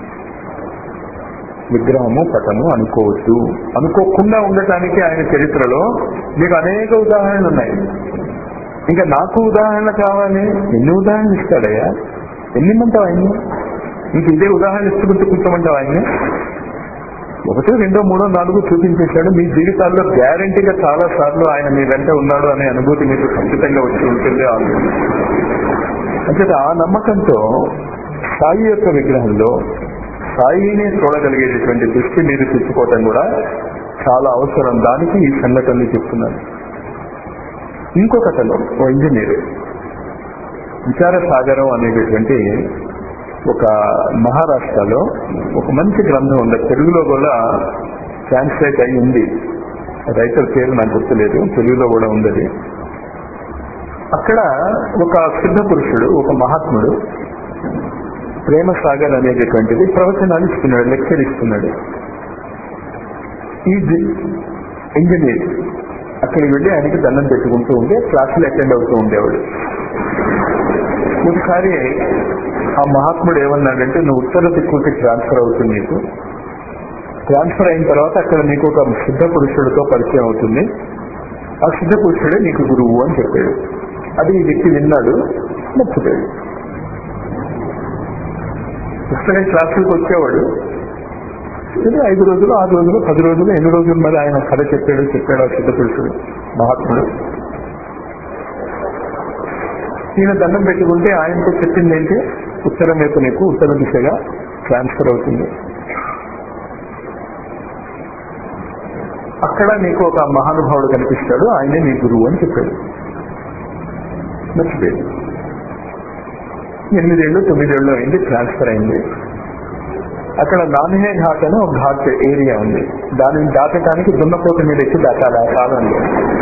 విగ్రహము పటము అనుకోవద్దు అనుకోకుండా ఉండటానికి ఆయన చరిత్రలో మీకు అనేక ఉదాహరణలు ఉన్నాయి ఇంకా నాకు ఉదాహరణ కావాలి ఎన్ని ఉదాహరణలు ఇస్తాడయ్యా ఎన్ని ఇమ్మంటావు ఆయన్ని ఇంక ఇదే ఉదాహరణ ఇస్తుకుంటూ కూర్చోమంటావు ఆయన్ని ఒకటి రెండో మూడో నాలుగు చూపించేశాడు మీ జీవితాల్లో గ్యారంటీగా చాలా సార్లు ఆయన మీ వెంట ఉన్నాడు అనే అనుభూతి మీకు ఖచ్చితంగా వచ్చి ఉంటుంది అంటే ఆ నమ్మకంతో సాయి యొక్క విగ్రహంలో సాయిని చూడగలిగేటటువంటి దృష్టి మీరు తెచ్చుకోవటం కూడా చాలా అవసరం దానికి ఈ సంఘటనలు చెప్తున్నాను ఇంకొకతను ఓ ఇంజనీర్ విచార సాగరం అనేటటువంటి ఒక మహారాష్ట్రలో ఒక మంచి గ్రంథం ఉంది తెలుగులో కూడా ట్రాన్స్లేట్ అయి ఉంది రైటర్ పేరు నాకు గుర్తులేదు తెలుగులో కూడా ఉంది అది. అక్కడ ఒక సిద్ధ పురుషుడు ఒక మహాత్ముడు ప్రేమ సాగర్ అనేటటువంటిది ప్రవచనాలు ఇస్తున్నాడు లెక్చర్ ఇస్తున్నాడు ఈ ఇంజనీర్ అక్కడికి వెళ్ళి ఆయనకి దండం పెట్టుకుంటూ ఉంటే క్లాసులు అటెండ్ అవుతూ ఉండేవాడు ఒకసారి ఆ మహాత్ముడు ఏమన్నాడంటే నువ్వు ఉత్తర దిక్కుకి ట్రాన్స్ఫర్ అవుతుంది నీకు ట్రాన్స్ఫర్ అయిన తర్వాత అక్కడ నీకు ఒక సిద్ధ పురుషుడితో పరిచయం అవుతుంది ఆ సిద్ధ పురుషుడే నీకు గురువు అని చెప్పాడు అది ఈ వ్యక్తి విన్నాడు నచ్చుతాడు పుస్తకం క్లాసులకు వచ్చేవాడు ఇది ఐదు రోజులు ఆరు రోజులు పది రోజులు ఎన్ని రోజులు మరి ఆయన కథ చెప్పాడు చెప్పాడు ఆ సిద్ధ పురుషుడు మహాత్ముడు ఈయన దండం పెట్టుకుంటే ఆయనతో చెప్పింది ఏంటి ఉత్తరం వైపు నీకు ఉత్తర దిశగా ట్రాన్స్ఫర్ అవుతుంది అక్కడ నీకు ఒక మహానుభావుడు కనిపిస్తాడు ఆయనే నీ గురువు అని చెప్పాడు మర్చిపోయాడు ఎనిమిదేళ్ళు తొమ్మిదేళ్ళు అయింది ట్రాన్స్ఫర్ అయింది అక్కడ నాన్హే ఘాట్ అని ఒక ఘాట్ ఏరియా ఉంది దానిని దాటడానికి దున్నపోత మీద ఎక్కి దాటాలి ఆ కాలంలో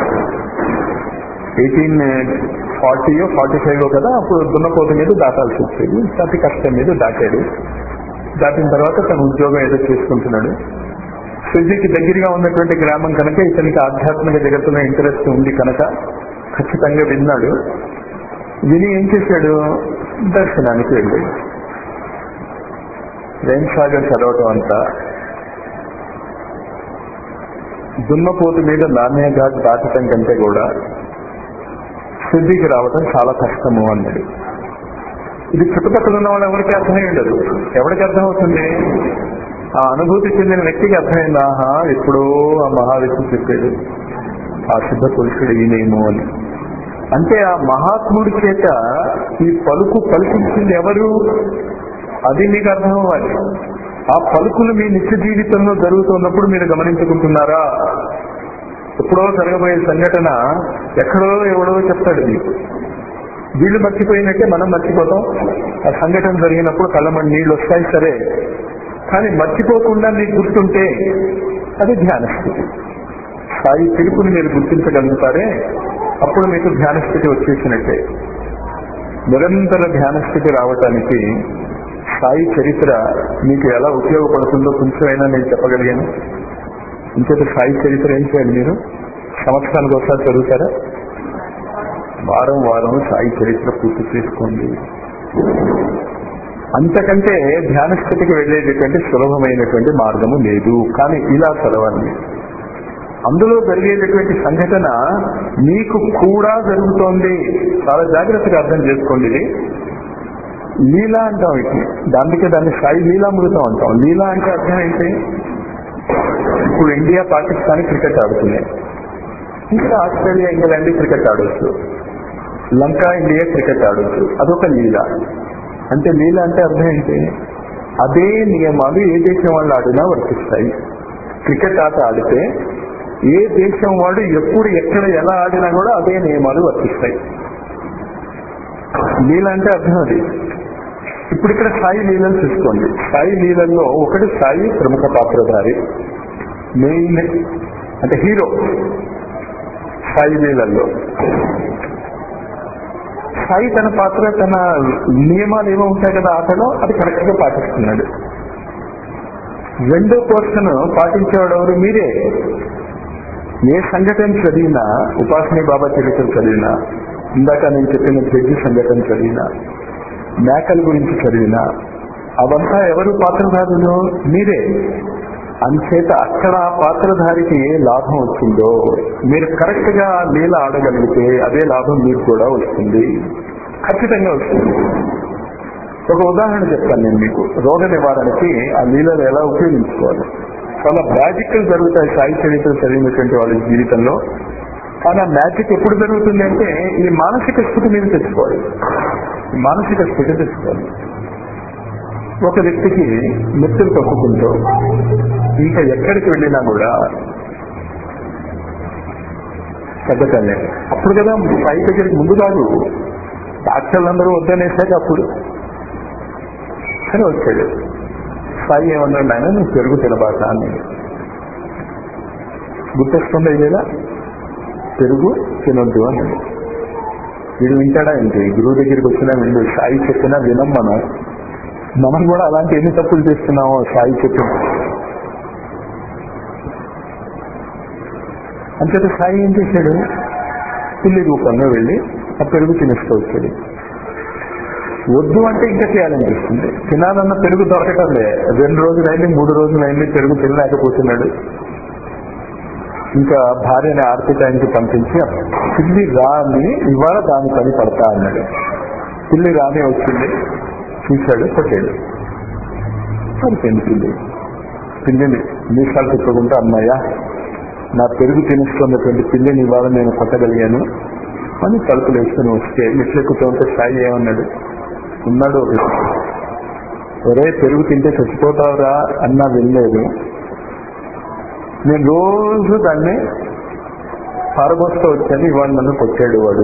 ఎయిటీన్ ఫార్టీయో ఫార్టీ ఫైవ్ కదా అప్పుడు దున్నపోత మీద దాటాల్సి వచ్చేది అతి కష్టం మీద దాటాడు దాటిన తర్వాత తన ఉద్యోగం ఏదో చేసుకుంటున్నాడు సిద్ధికి దగ్గరగా ఉన్నటువంటి గ్రామం కనుక ఇతనికి ఆధ్యాత్మిక జగత్తులో ఇంట్రెస్ట్ ఉంది కనుక ఖచ్చితంగా విన్నాడు విని ఏం చేశాడు దర్శనానికి వెళ్ళాడు ప్రేమ్ సాగర్ చదవటం అంతా దున్నపోతు మీద నాణ్య ఘాట్ దాటటం కంటే కూడా సిద్ధికి రావటం చాలా కష్టము అన్నాడు ఇది చుట్టుపక్కల ఉన్న వాళ్ళు ఎవరికి అర్థమై ఉండదు ఎవరికి అర్థమవుతుంది ఆ అనుభూతి చెందిన వ్యక్తికి అర్థమైంది ఆహా ఎప్పుడో ఆ మహావిష్ణు చెప్పాడు ఆ సిద్ధ పురుషుడు ఈయనేమో అని అంటే ఆ మహాత్ముడి చేత ఈ పలుకు పలికించింది ఎవరు అది మీకు అర్థం అవ్వాలి ఆ పలుకులు మీ నిత్య జీవితంలో జరుగుతున్నప్పుడు మీరు గమనించుకుంటున్నారా ఎప్పుడో జరగబోయే సంఘటన ఎక్కడో ఎవడో చెప్తాడు మీకు వీళ్ళు మర్చిపోయినట్టే మనం మర్చిపోతాం ఆ సంఘటన జరిగినప్పుడు కళ్ళమని నీళ్ళు వస్తాయి సరే కానీ మర్చిపోకుండా మీకు గుర్తుంటే అది ధ్యాన స్థితి సాయి పిలుపుని మీరు గుర్తించగలుగుతారే అప్పుడు మీకు ధ్యాన స్థితి వచ్చేసినట్టే నిరంతర ధ్యాన స్థితి రావటానికి సాయి చరిత్ర మీకు ఎలా ఉపయోగపడుతుందో కొంచెమైనా నేను చెప్పగలిగాను ఇంకేత సాయి చరిత్ర ఏం చేయాలి మీరు సంవత్సరానికి ఒకసారి చదువుతారా వారం వారం సాయి చరిత్ర పూర్తి చేసుకోండి అంతకంటే ధ్యాన స్థితికి వెళ్ళేటటువంటి సులభమైనటువంటి మార్గము లేదు కానీ ఇలా చదవాలి అందులో జరిగేటటువంటి సంఘటన మీకు కూడా జరుగుతోంది చాలా జాగ్రత్తగా అర్థం చేసుకోండి ఇది లీలా అంటాం ఇది దానికే దాన్ని సాయి లీలామృతం అంటాం లీలా అంటే అర్థం ఏంటి ఇప్పుడు ఇండియా పాకిస్తాన్ క్రికెట్ ఆడుతున్నాయి ఇంకా ఆస్ట్రేలియా ఇంగ్లాండ్ క్రికెట్ ఆడొచ్చు లంక ఇండియా క్రికెట్ ఆడొచ్చు అదొక లీల అంటే లీల అంటే అర్థం ఏంటి అదే నియమాలు ఏ దేశం వాళ్ళు ఆడినా వర్తిస్తాయి క్రికెట్ ఆట ఆడితే ఏ దేశం వాడు ఎప్పుడు ఎక్కడ ఎలా ఆడినా కూడా అదే నియమాలు వర్తిస్తాయి లీల అంటే అర్థం అది ఇప్పుడు ఇక్కడ సాయి లీలను చూసుకోండి సాయి లీలల్లో ఒకటి సాయి ప్రముఖ పాత్రధారి మెయిన్ అంటే హీరో సాయి లీలల్లో సాయి తన పాత్ర తన నియమాలు ఏమో ఉంటాయి కదా ఆటలో అది కరెక్ట్ గా పాటిస్తున్నాడు రెండో పర్సన్ పాటించేవాడు ఎవరు మీరే ఏ సంఘటన చదివినా ఉపాసని బాబా చరిత్ర చదివినా ఇందాక నేను చెప్పిన జడ్జి సంఘటన చదివినా మేకల గురించి చదివినా అవంతా ఎవరు పాత్రధారులు మీరే అంచేత అక్కడ ఆ పాత్రధారికి ఏ లాభం వచ్చిందో మీరు కరెక్ట్ గా లీల ఆడగలిగితే అదే లాభం మీకు కూడా వస్తుంది ఖచ్చితంగా వస్తుంది ఒక ఉదాహరణ చెప్తాను నేను మీకు రోగ నివారణకి ఆ లీలను ఎలా ఉపయోగించుకోవాలి చాలా మ్యాజిక్లు జరుగుతాయి సాయి చరిత్ర చదివినటువంటి వాళ్ళ జీవితంలో కానీ ఆ మ్యాజిక్ ఎప్పుడు జరుగుతుంది అంటే ఈ మానసిక స్థితి మీద తెచ్చుకోవాలి ఈ మానసిక స్థితి తెచ్చుకోవాలి ఒక వ్యక్తికి నెత్తులు తప్పుకుంటూ ఇంకా ఎక్కడికి వెళ్ళినా కూడా తగ్గటంలే అప్పుడు కదా సాయి దగ్గరికి ముందు కాదు డాక్టర్లందరూ వద్దనేసాక అప్పుడు కానీ వచ్చాడు సాయి ఏమన్నాడు ఆయన నువ్వు పెరుగు తినబాట అని గుర్తొస్తుందా లేదా పెరుగు తినొద్దు అన్నాడు వీడు వింటాడా ఏంటి గురువు దగ్గరికి వచ్చినా వీళ్ళు సాయి చెప్పినా వినం మనం మనం కూడా అలాంటి ఎన్ని తప్పులు చేస్తున్నామో సాయి చెప్పిన అంతేత సాయి ఏం చేశాడు పిల్లి రూపంలో వెళ్ళి ఆ పెరుగు తినేస్తూ వచ్చాడు వద్దు అంటే ఇంకా చేయాలనిపిస్తుంది తినాలన్న పెరుగు దొరకటం లే రెండు రోజులు అయింది మూడు రోజులు అయింది పెరుగు తినలేకపోతున్నాడు ఇంకా భార్యని ఆర్తి టైంకి పంపించి పిల్లి రాని ఇవాళ దాని పని పడతా అన్నాడు పిల్లి రాని వచ్చింది చూశాడు కొట్టాడు సరిపోయింది పిల్లి పిల్లిని మీసాలు తిప్పుకుంటే అమ్మయ్యా నా పెరుగు తినేస్తున్నటువంటి పిల్లిని ఇవాళ నేను కొట్టగలిగాను అని తలుపులు వేసుకుని వస్తే మెట్లెక్కుతూ ఉంటే సాయి ఏమన్నాడు ఉన్నాడు ఒక ఒరే పెరుగు తింటే చచ్చిపోతావురా అన్నా వినలేదు నేను రోజు దాన్ని పారబోస్తూ వచ్చాను ఇవాళ నన్ను కొట్టాడు వాడు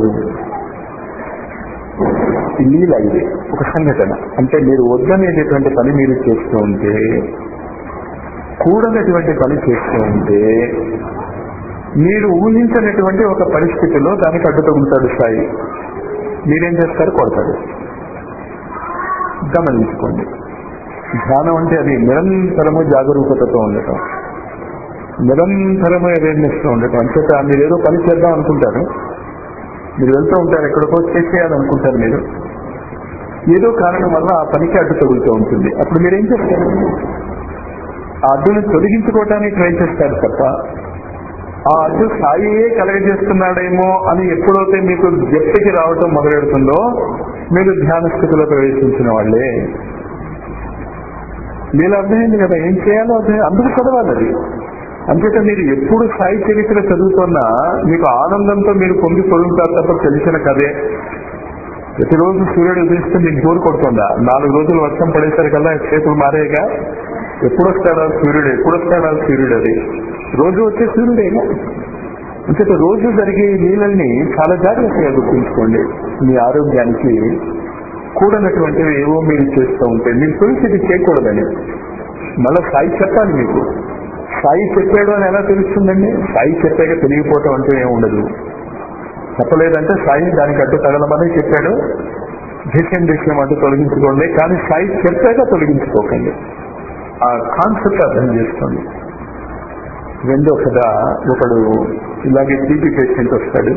లీల ఇది ఒక సంఘటన అంటే మీరు వద్దనేటటువంటి పని మీరు చేస్తూ ఉంటే కూడనటువంటి పని చేస్తూ ఉంటే మీరు ఊహించినటువంటి ఒక పరిస్థితిలో దానికి అడ్డు తగులుతాడు సాయి మీరేం చేస్తారు కొడతాడు గమనించుకోండి ధ్యానం అంటే అది నిరంతరము జాగరూకతతో ఉండటం నిరంతరము అవేర్నెస్ తో ఉండటం అంచేత మీరు ఏదో పని చేద్దాం అనుకుంటారు మీరు వెళ్తూ ఉంటారు ఎక్కడికో చేసేయాలనుకుంటారు మీరు ఏదో కారణం వల్ల ఆ పనికి అడ్డు తగులుతూ ఉంటుంది అప్పుడు మీరేం చేస్తారు ఆ అడ్డుని తొలగించుకోవటానికి ట్రై చేస్తారు తప్ప ఆ అడ్డు సాయియే కలగజేస్తున్నాడేమో అని ఎప్పుడైతే మీకు వ్యక్తికి రావటం మొదలెడుతుందో మీరు ధ్యాన స్థితిలో ప్రవేశించిన వాళ్ళే మీరు అర్థమైంది కదా ఏం చేయాలో అర్థం అందరూ చదవాలి అది అంచేత మీరు ఎప్పుడు సాయి చరిత్ర చదువుతున్నా మీకు ఆనందంతో మీరు పొంగి పొరుగుతారు తప్ప తెలిసిన కదే ప్రతిరోజు సూర్యుడు ఉదయిస్తే మీకు బోరు కొడుతుందా నాలుగు రోజులు వర్షం పడేసరికల్లా చేతులు మారేగా ఎప్పుడు వస్తాడా సూర్యుడు ఎప్పుడు వస్తాడా సూర్యుడు అది రోజు వచ్చే సూర్యుడేగా అంచేత రోజు జరిగే ఈ లీలల్ని చాలా జాగ్రత్తగా గుర్తుంచుకోండి మీ ఆరోగ్యానికి కూడనటువంటివి ఏవో మీరు చేస్తూ ఉంటే మీరు తెలిసి ఇది చేయకూడదని మళ్ళీ సాయి చెప్పాలి మీకు సాయి చెప్పాడు అని ఎలా తెలుస్తుందండి సాయి చెప్పాక తెలియపోవటం అంటూ ఏమి ఉండదు చెప్పలేదంటే సాయి దానికి అడ్డు తగలమని చెప్పాడు దేశం దేశం అడ్డు తొలగించుకోండి కానీ సాయి చెప్పాక తొలగించుకోకండి ఆ కాన్సెప్ట్ అర్థం చేసుకోండి రెండో కదా ఒకడు ఇలాగే టీబీ పేషెంట్ వస్తాడు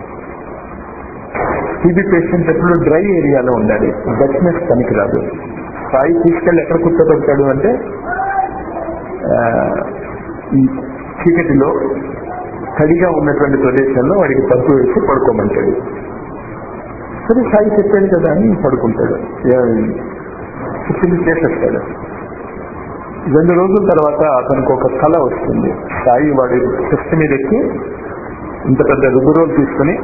టీబీ పేషెంట్ ఎప్పుడు డ్రై ఏరియాలో ఉండాలి వెట్నెస్ పనికిరాదు సాయి తీసుకెళ్ళి ఎక్కడ కూర్చోబెడతాడు అంటే ఆ, ఈ చీకటిలో తడిగా ఉన్నటువంటి ప్రదేశంలో వాడికి పరుపు వేసి పడుకోమంటాడు సరే సాయి చెప్పాడు కదా అని పడుకుంటాడు ఏ- చెప్పింది చేసేస్తాడు రెండు రోజుల తర్వాత అతనికి ఒక కళ వస్తుంది సాయి వాడి చెస్ట్ మీద ఎక్కి ఇంత పెద్ద రుబ్బురోలు తీసుకుని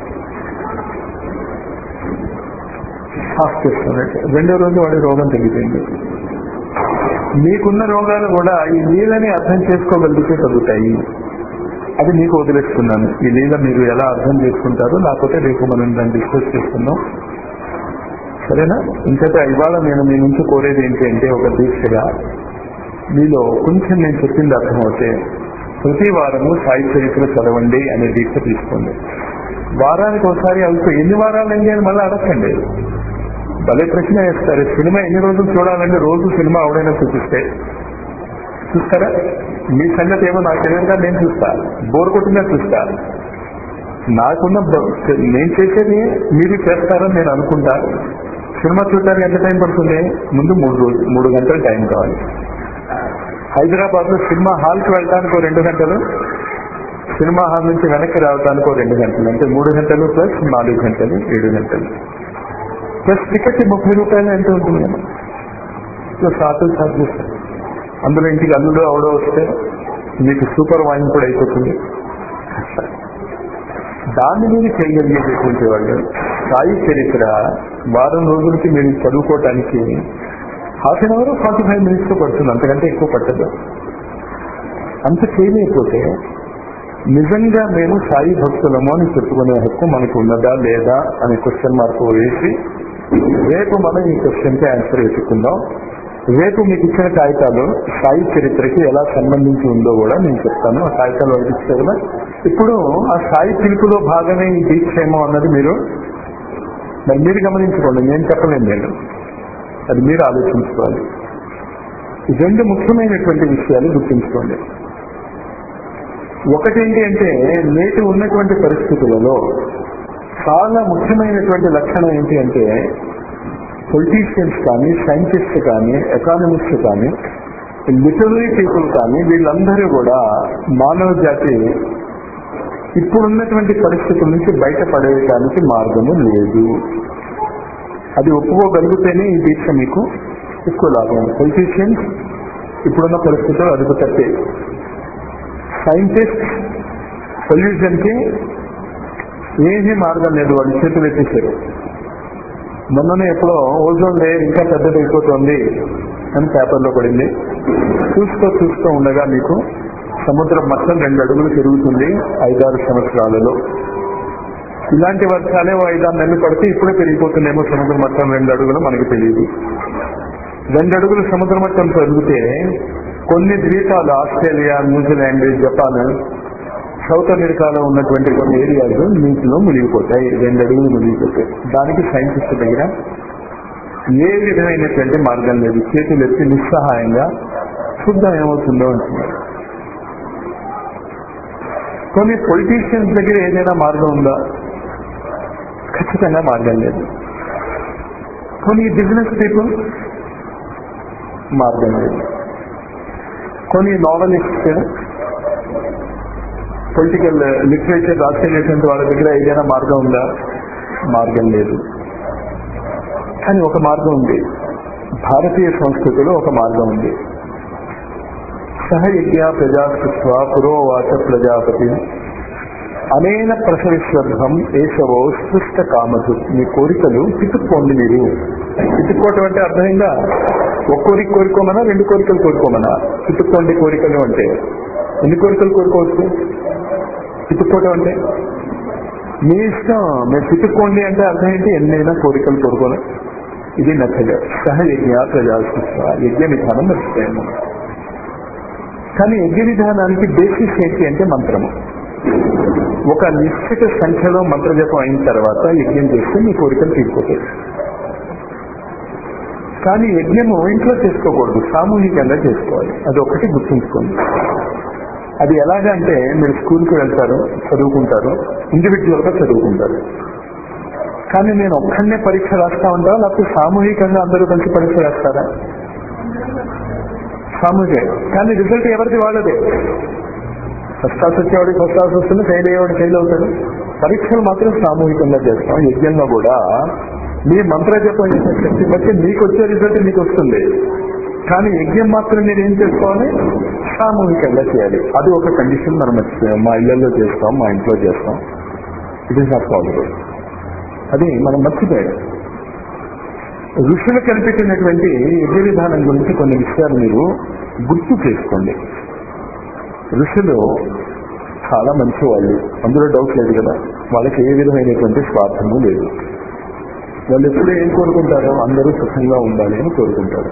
సాఫ్ చేస్తున్నట్టు రెండో రోజు వాడి రోగం తగ్గిపోయింది మీకున్న రోగాలు కూడా ఈ నీళ్ళని అర్థం చేసుకోగలిగితే తగ్గుతాయి అది మీకు వదిలేస్తున్నాను ఈ లీల మీరు ఎలా అర్థం చేసుకుంటారో లేకపోతే రేపు మనం దాన్ని డిస్కస్ చేసుకుందాం సరేనా ఇంకైతే ఇవాళ నేను మీ నుంచి కోరేది ఏంటి అంటే ఒక దీక్షగా మీలో కొంచెం నేను చెప్పింది అర్థమవుతే ప్రతి వారము సాయి చరిత్ర చదవండి అనే దీక్ష తీసుకోండి వారానికి ఒకసారి అవుతూ ఎన్ని వారాలు అయింది అని మళ్ళీ అడగండి భలే ప్రశ్న వేస్తారు సినిమా ఎన్ని రోజులు చూడాలంటే రోజు సినిమా ఎవడైనా చూపిస్తే చూస్తారా మీ సంగతి ఏమో నాకు తెలియదుగా నేను చూస్తా బోర్ కొట్టినా చూస్తా నాకున్న బ- నేను చేసేది మీరు చేస్తారని నేను అనుకుంటా సినిమా చూడడానికి ఎంత టైం పడుతుంది ముందు మూడు రోజు మూడు గంటలు టైం కావాలి హైదరాబాద్ లో సినిమా హాల్ కి వెళ్ళడానికి ఓ రెండు గంటలు సినిమా హాల్ నుంచి వెనక్కి రావడానికి ఓ రెండు గంటలు అంటే మూడు గంటలు ప్లస్ నాలుగు గంటలు ఏడు గంటలు ప్లస్ టికెట్ ముప్పై రూపాయలు ఎంత ఉంటుంది కదా ప్లస్ ఆటో ఛార్జెస్ అందులో ఇంటికి అల్లుడు అవడో వస్తే మీకు సూపర్ వైన్ కూడా అయిపోతుంది దాన్ని మీరు చేయగలిగేటటువంటి వాళ్ళు సాయి చరిత్ర వారం రోజులకి మీరు చదువుకోవటానికి half an hour forty five minutes పడుతుంది అంతకంటే ఎక్కువ పట్టదు అంత చేయలేకపోతే నిజంగా మేము సాయి భక్తులము అని చెప్పుకునే హక్కు మనకు ఉన్నదా లేదా అనే క్వశ్చన్ మార్క్ వేసి రేపు మనం ఈ క్వశ్చన్కి ఆన్సర్ వెతుక్కుందాం రేపు మీకు ఇచ్చిన కాగితాలు సాయి చరిత్రకి ఎలా సంబంధించి ఉందో కూడా నేను చెప్తాను ఆ కాగితాలు వాళ్ళకి ఇచ్చారు కదా ఇప్పుడు ఆ సాయి పిలుపులో భాగమే ఈ దీక్ష ఏమో అన్నది మీరు మరి మీరు గమనించుకోండి నేను చెప్పలేను నేను అది మీరు ఆలోచించుకోవాలి ఈ రెండు ముఖ్యమైనటువంటి విషయాలు గుర్తుంచుకోండి ఒకటేంటి అంటే నేటి ఉన్నటువంటి పరిస్థితులలో చాలా ముఖ్యమైనటువంటి లక్షణం ఏంటి అంటే పొలిటీషియన్స్ కానీ సైంటిస్ట్ కానీ ఎకానమిస్ట్ కానీ లిటరరీ పీపుల్ కానీ వీళ్ళందరూ కూడా మానవ జాతి ఇప్పుడున్నటువంటి పరిస్థితుల నుంచి బయటపడేయడానికి మార్గము లేదు అది ఒప్పుకోగలిగితేనే ఈ దీక్ష మీకు ఎక్కువ లాభం పొలిటీషియన్స్ ఇప్పుడున్న పరిస్థితులు అదుపు తప్పే సైంటిస్ట్ సొల్యూషన్ కి ఏమీ మార్గం లేదు వాళ్ళు చేతులు ఎత్తేసారు మొన్ననే ఎప్పుడో ఓజోన్ లేయర్ ఇంకా పెద్దదైపోతుంది అని పేపర్లో పడింది చూస్తూ చూస్తూ ఉండగా మీకు సముద్ర మట్టం రెండు అడుగులు పెరుగుతుంది ఐదారు సంవత్సరాలలో ఇలాంటి వర్షాలే ఓ ఐదారు నెలలు పడితే ఇప్పుడే పెరిగిపోతుందేమో సముద్ర మట్టం రెండు అడుగులు మనకు తెలియదు రెండు అడుగులు సముద్ర మట్టం పెరిగితే కొన్ని ద్వీపాలు ఆస్ట్రేలియా న్యూజిలాండ్ జపాన్ సౌత్ అమెరికాలో ఉన్నటువంటి కొన్ని ఏరియాలు నీటిలో మునిగిపోతాయి రెండు అడుగులు మునిగిపోతాయి దానికి సైంటిస్ట్ దగ్గర ఏ విధమైనటువంటి మార్గం లేదు చేతులు ఎత్తి నిస్సహాయంగా చూద్దాం ఏమవుతుందో అంటున్నారు కొన్ని పొలిటీషియన్స్ దగ్గర ఏదైనా మార్గం ఉందా ఖచ్చితంగా మార్గం లేదు కొన్ని బిజినెస్ పీపుల్ మార్గం లేదు కొన్ని నావలిస్ట్ పొలిటికల్ లిటరేచర్ రాసేటటువంటి వాళ్ళ దగ్గర ఏదైనా మార్గం ఉందా మార్గం లేదు కానీ ఒక మార్గం ఉంది భారతీయ సంస్కృతిలో ఒక మార్గం ఉంది సహయజ్ఞ ప్రజాకృత్వ పురోవాచ ప్రజాపతి అనేన ప్రసవిశ్వర్ధం ఏషవో సృష్ట కామసు మీ కోరికలు పితుక్కోండి మీరు పితుక్కోవటం అంటే అర్థమైందా ఒక కోరిక కోరుకోమనా రెండు కోరికలు కోరుకోమనా పితుక్కోండి కోరికలు అంటే ఎన్ని కోరికలు కోరుకోవచ్చు పితుక్కోవటం అంటే మీ ఇష్టం మీరు పితుక్కోండి అంటే అర్థం ఏంటి ఎన్నైనా కోరికలు కోరుకోను ఇది నచ్చలేదు సహయజ్ఞ ప్రజాకృత్వ యజ్ఞ విధానం మర్చిపోయాము కానీ యజ్ఞ విధానానికి బేసిస్ ఏంటి అంటే మంత్రము ఒక నిశ్చిత సంఖ్యలో మంత్రజపం అయిన తర్వాత యజ్ఞం చేస్తే మీ కోరికలు తీరిపోతాయి కానీ యజ్ఞము ఇంట్లో చేసుకోకూడదు సామూహికంగా చేసుకోవాలి అది ఒకటి గుర్తుంచుకోండి అది ఎలాగంటే మీరు స్కూల్కి వెళ్తారు చదువుకుంటారు ఇండివిజువల్ గా చదువుకుంటారు కానీ నేను ఒక్కడనే పరీక్ష రాస్తా ఉంటారా లేకపోతే సామూహికంగా అందరూ కలిసి పరీక్ష రాస్తారా సామూహిక కానీ రిజల్ట్ ఎవరిది వాళ్ళదే ఫస్ట్ క్లాస్ వచ్చేవాడికి ఫస్ట్ క్లాస్ వస్తుంది ఫెయిల్ అయ్యేవాడు ఫెయిల్ అవుతాడు పరీక్షలు మాత్రం సామూహికంగా చేస్తాం యజ్ఞంలో కూడా మీ మంత్ర జపం చేసే శక్తి బట్టి మీకు వచ్చే రిజల్ట్ మీకు వస్తుంది కానీ యజ్ఞం మాత్రం మీరు ఏం చేసుకోవాలి సామూహికంగా చేయాలి అది ఒక కండిషన్ మనం మర్చిపోయాం మా ఇళ్లలో చేస్తాం మా ఇంట్లో చేస్తాం ఇట్ ఈస్ నాట్ పాసిబుల్ అది మనం మర్చిపోయాం ఋషులు కనిపెట్టినటువంటి యజ్ఞ విధానం గురించి కొన్ని విషయాలు మీరు గుర్తు చేసుకోండి ఋషులు చాలా మంచి వాళ్ళు అందులో డౌట్ లేదు కదా వాళ్ళకి ఏ విధమైనటువంటి స్వార్థము లేదు వాళ్ళు ఎప్పుడు ఏం కోరుకుంటారో అందరూ సుఖంగా ఉండాలి అని కోరుకుంటారు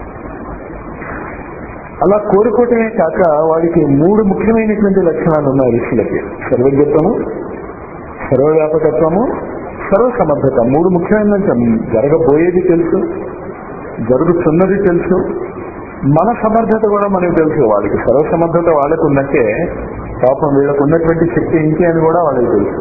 అలా కోరుకోవటమే కాక వాడికి మూడు ముఖ్యమైనటువంటి లక్షణాలు ఉన్నాయి ఋషులకి సర్వజ్ఞత్వము సర్వవ్యాపకత్వము సర్వసమర్థత మూడు ముఖ్యమైన జరగబోయేది తెలుసు జరుగుతున్నది తెలుసు మన సమర్థత కూడా మనకు తెలుసు వాళ్ళకి సర్వసమర్థత వాళ్ళకు ఉన్నట్టే పాపం వీళ్ళకు ఉన్నటువంటి శక్తి ఇంకే అని కూడా వాళ్ళకి తెలుసు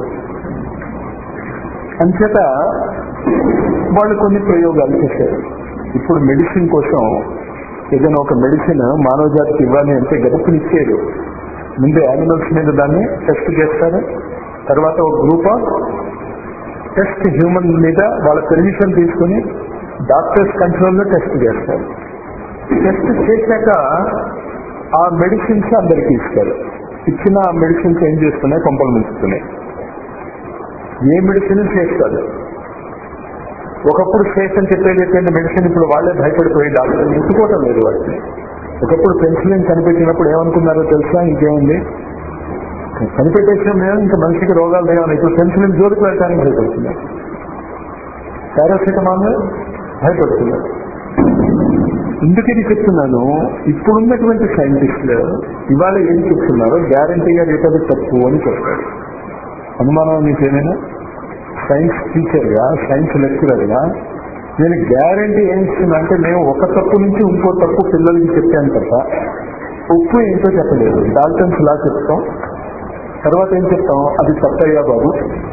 అంచేత వాళ్ళు కొన్ని ప్రయోగాలు చేశారు ఇప్పుడు మెడిసిన్ కోసం ఏదైనా ఒక మెడిసిన్ మానవ జాతికి ఇవ్వాలి అంటే గడుపునిచ్చేది ముందు యానిమల్స్ మీద దాన్ని టెస్ట్ చేస్తారు తర్వాత ఒక గ్రూప్ ఆఫ్ టెస్ట్ హ్యూమన్ మీద వాళ్ళ పెర్మిషన్ తీసుకుని డాక్టర్స్ కంట్రోల్లో టెస్ట్ చేస్తారు టెస్ట్ చేశాక ఆ మెడిసిన్స్ అందరికి ఇస్తారు ఇచ్చిన ఆ మెడిసిన్స్ ఏం చేస్తున్నాయి కొంపలు ముంచుతున్నాయి ఏ మెడిసిన్ సేఫ్ కాదు ఒకప్పుడు సేఫ్ అని చెప్పేది చెప్పిన మెడిసిన్ ఇప్పుడు వాళ్ళే భయపడిపోయి డాక్టర్ ముట్టుకోవటం లేదు వాటిని ఒకప్పుడు పెన్సిలిన్ కనిపెట్టినప్పుడు ఏమనుకున్నారో తెలుసా ఇంకేముంది కనిపెట్టేసాం మేము ఇంకా మనిషికి రోగాలు లేవని ఇప్పుడు పెన్సిలిన్ జోలికి వెళ్ళడానికి భయపడుతున్నారు పారాసిటమాల్ భయపడుతున్నారు ఎందుకు ఇది చెప్తున్నాను ఇప్పుడున్నటువంటి సైంటిస్టులు ఇవాళ ఏం చెప్తున్నారో గ్యారంటీగా రేపు అది తప్పు అని చెప్తారు అనుమానం మీకు ఏమైనా సైన్స్ టీచర్గా సైన్స్ లెక్చరర్గా నేను గ్యారంటీ ఏం ఇస్తున్నా అంటే మేము ఒక తప్పు నుంచి ఇంకో తప్పు పిల్లలకి చెప్పాను తప్ప ఉప్పు ఏంటో చెప్పలేదు డాల్టన్స్ లా చెప్తాం తర్వాత ఏం చెప్తాం అది తప్పయ్యా బాబు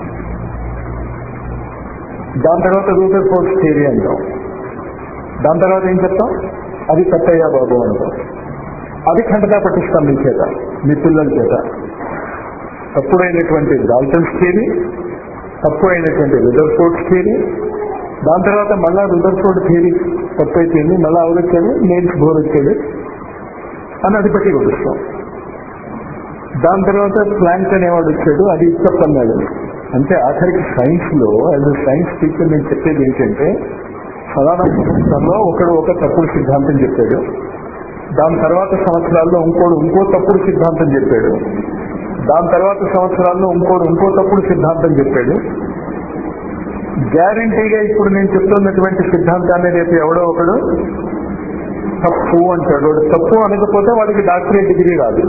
దాని తర్వాత రూపర్ ఫోర్స్ థియరీ అంటాం దాని తర్వాత ఏం చెప్తాం అది తప్పయ్యా బాబు అంటాం అది ఖండగా పట్టిస్తాం మీ చేత మీ పిల్లల చేత తప్పుడైనటువంటి డాల్టన్స్ థియరీ తప్పు అయినటువంటి రుదర్ఫోర్డ్ థియరీ దాని తర్వాత మళ్ళా రుదర్ఫోర్డ్ థియరీ తప్పు అయిపోయింది మళ్ళా ఎవరొచ్చాడు నేల్స్ బోర్ వచ్చాడు అని అది పట్టి కొడుస్తాం దాని తర్వాత ప్లాంక్ అనేవాడు వచ్చాడు అది తప్పు అన్నాడు అంటే ఆఖరికి సైన్స్ లో యాజ్ అ సైన్స్ టీచర్ నేను చెప్పేది ఏంటంటే ఫలానా సంవత్సరంలో ఒకడు ఒక తప్పుడు సిద్ధాంతం చెప్పాడు దాని తర్వాత సంవత్సరాల్లో ఇంకోడు ఇంకో తప్పుడు సిద్ధాంతం చెప్పాడు దాని తర్వాత సంవత్సరాల్లో ఇంకోడు ఇంకో తప్పుడు సిద్ధాంతం చెప్పాడు గ్యారంటీగా ఇప్పుడు నేను చెప్తున్నటువంటి సిద్ధాంతాన్ని రేపు ఎవడో ఒకడు తప్పు అంటాడు వాడు తప్పు అనకపోతే వాడికి డాక్టరేట్ డిగ్రీ రాదు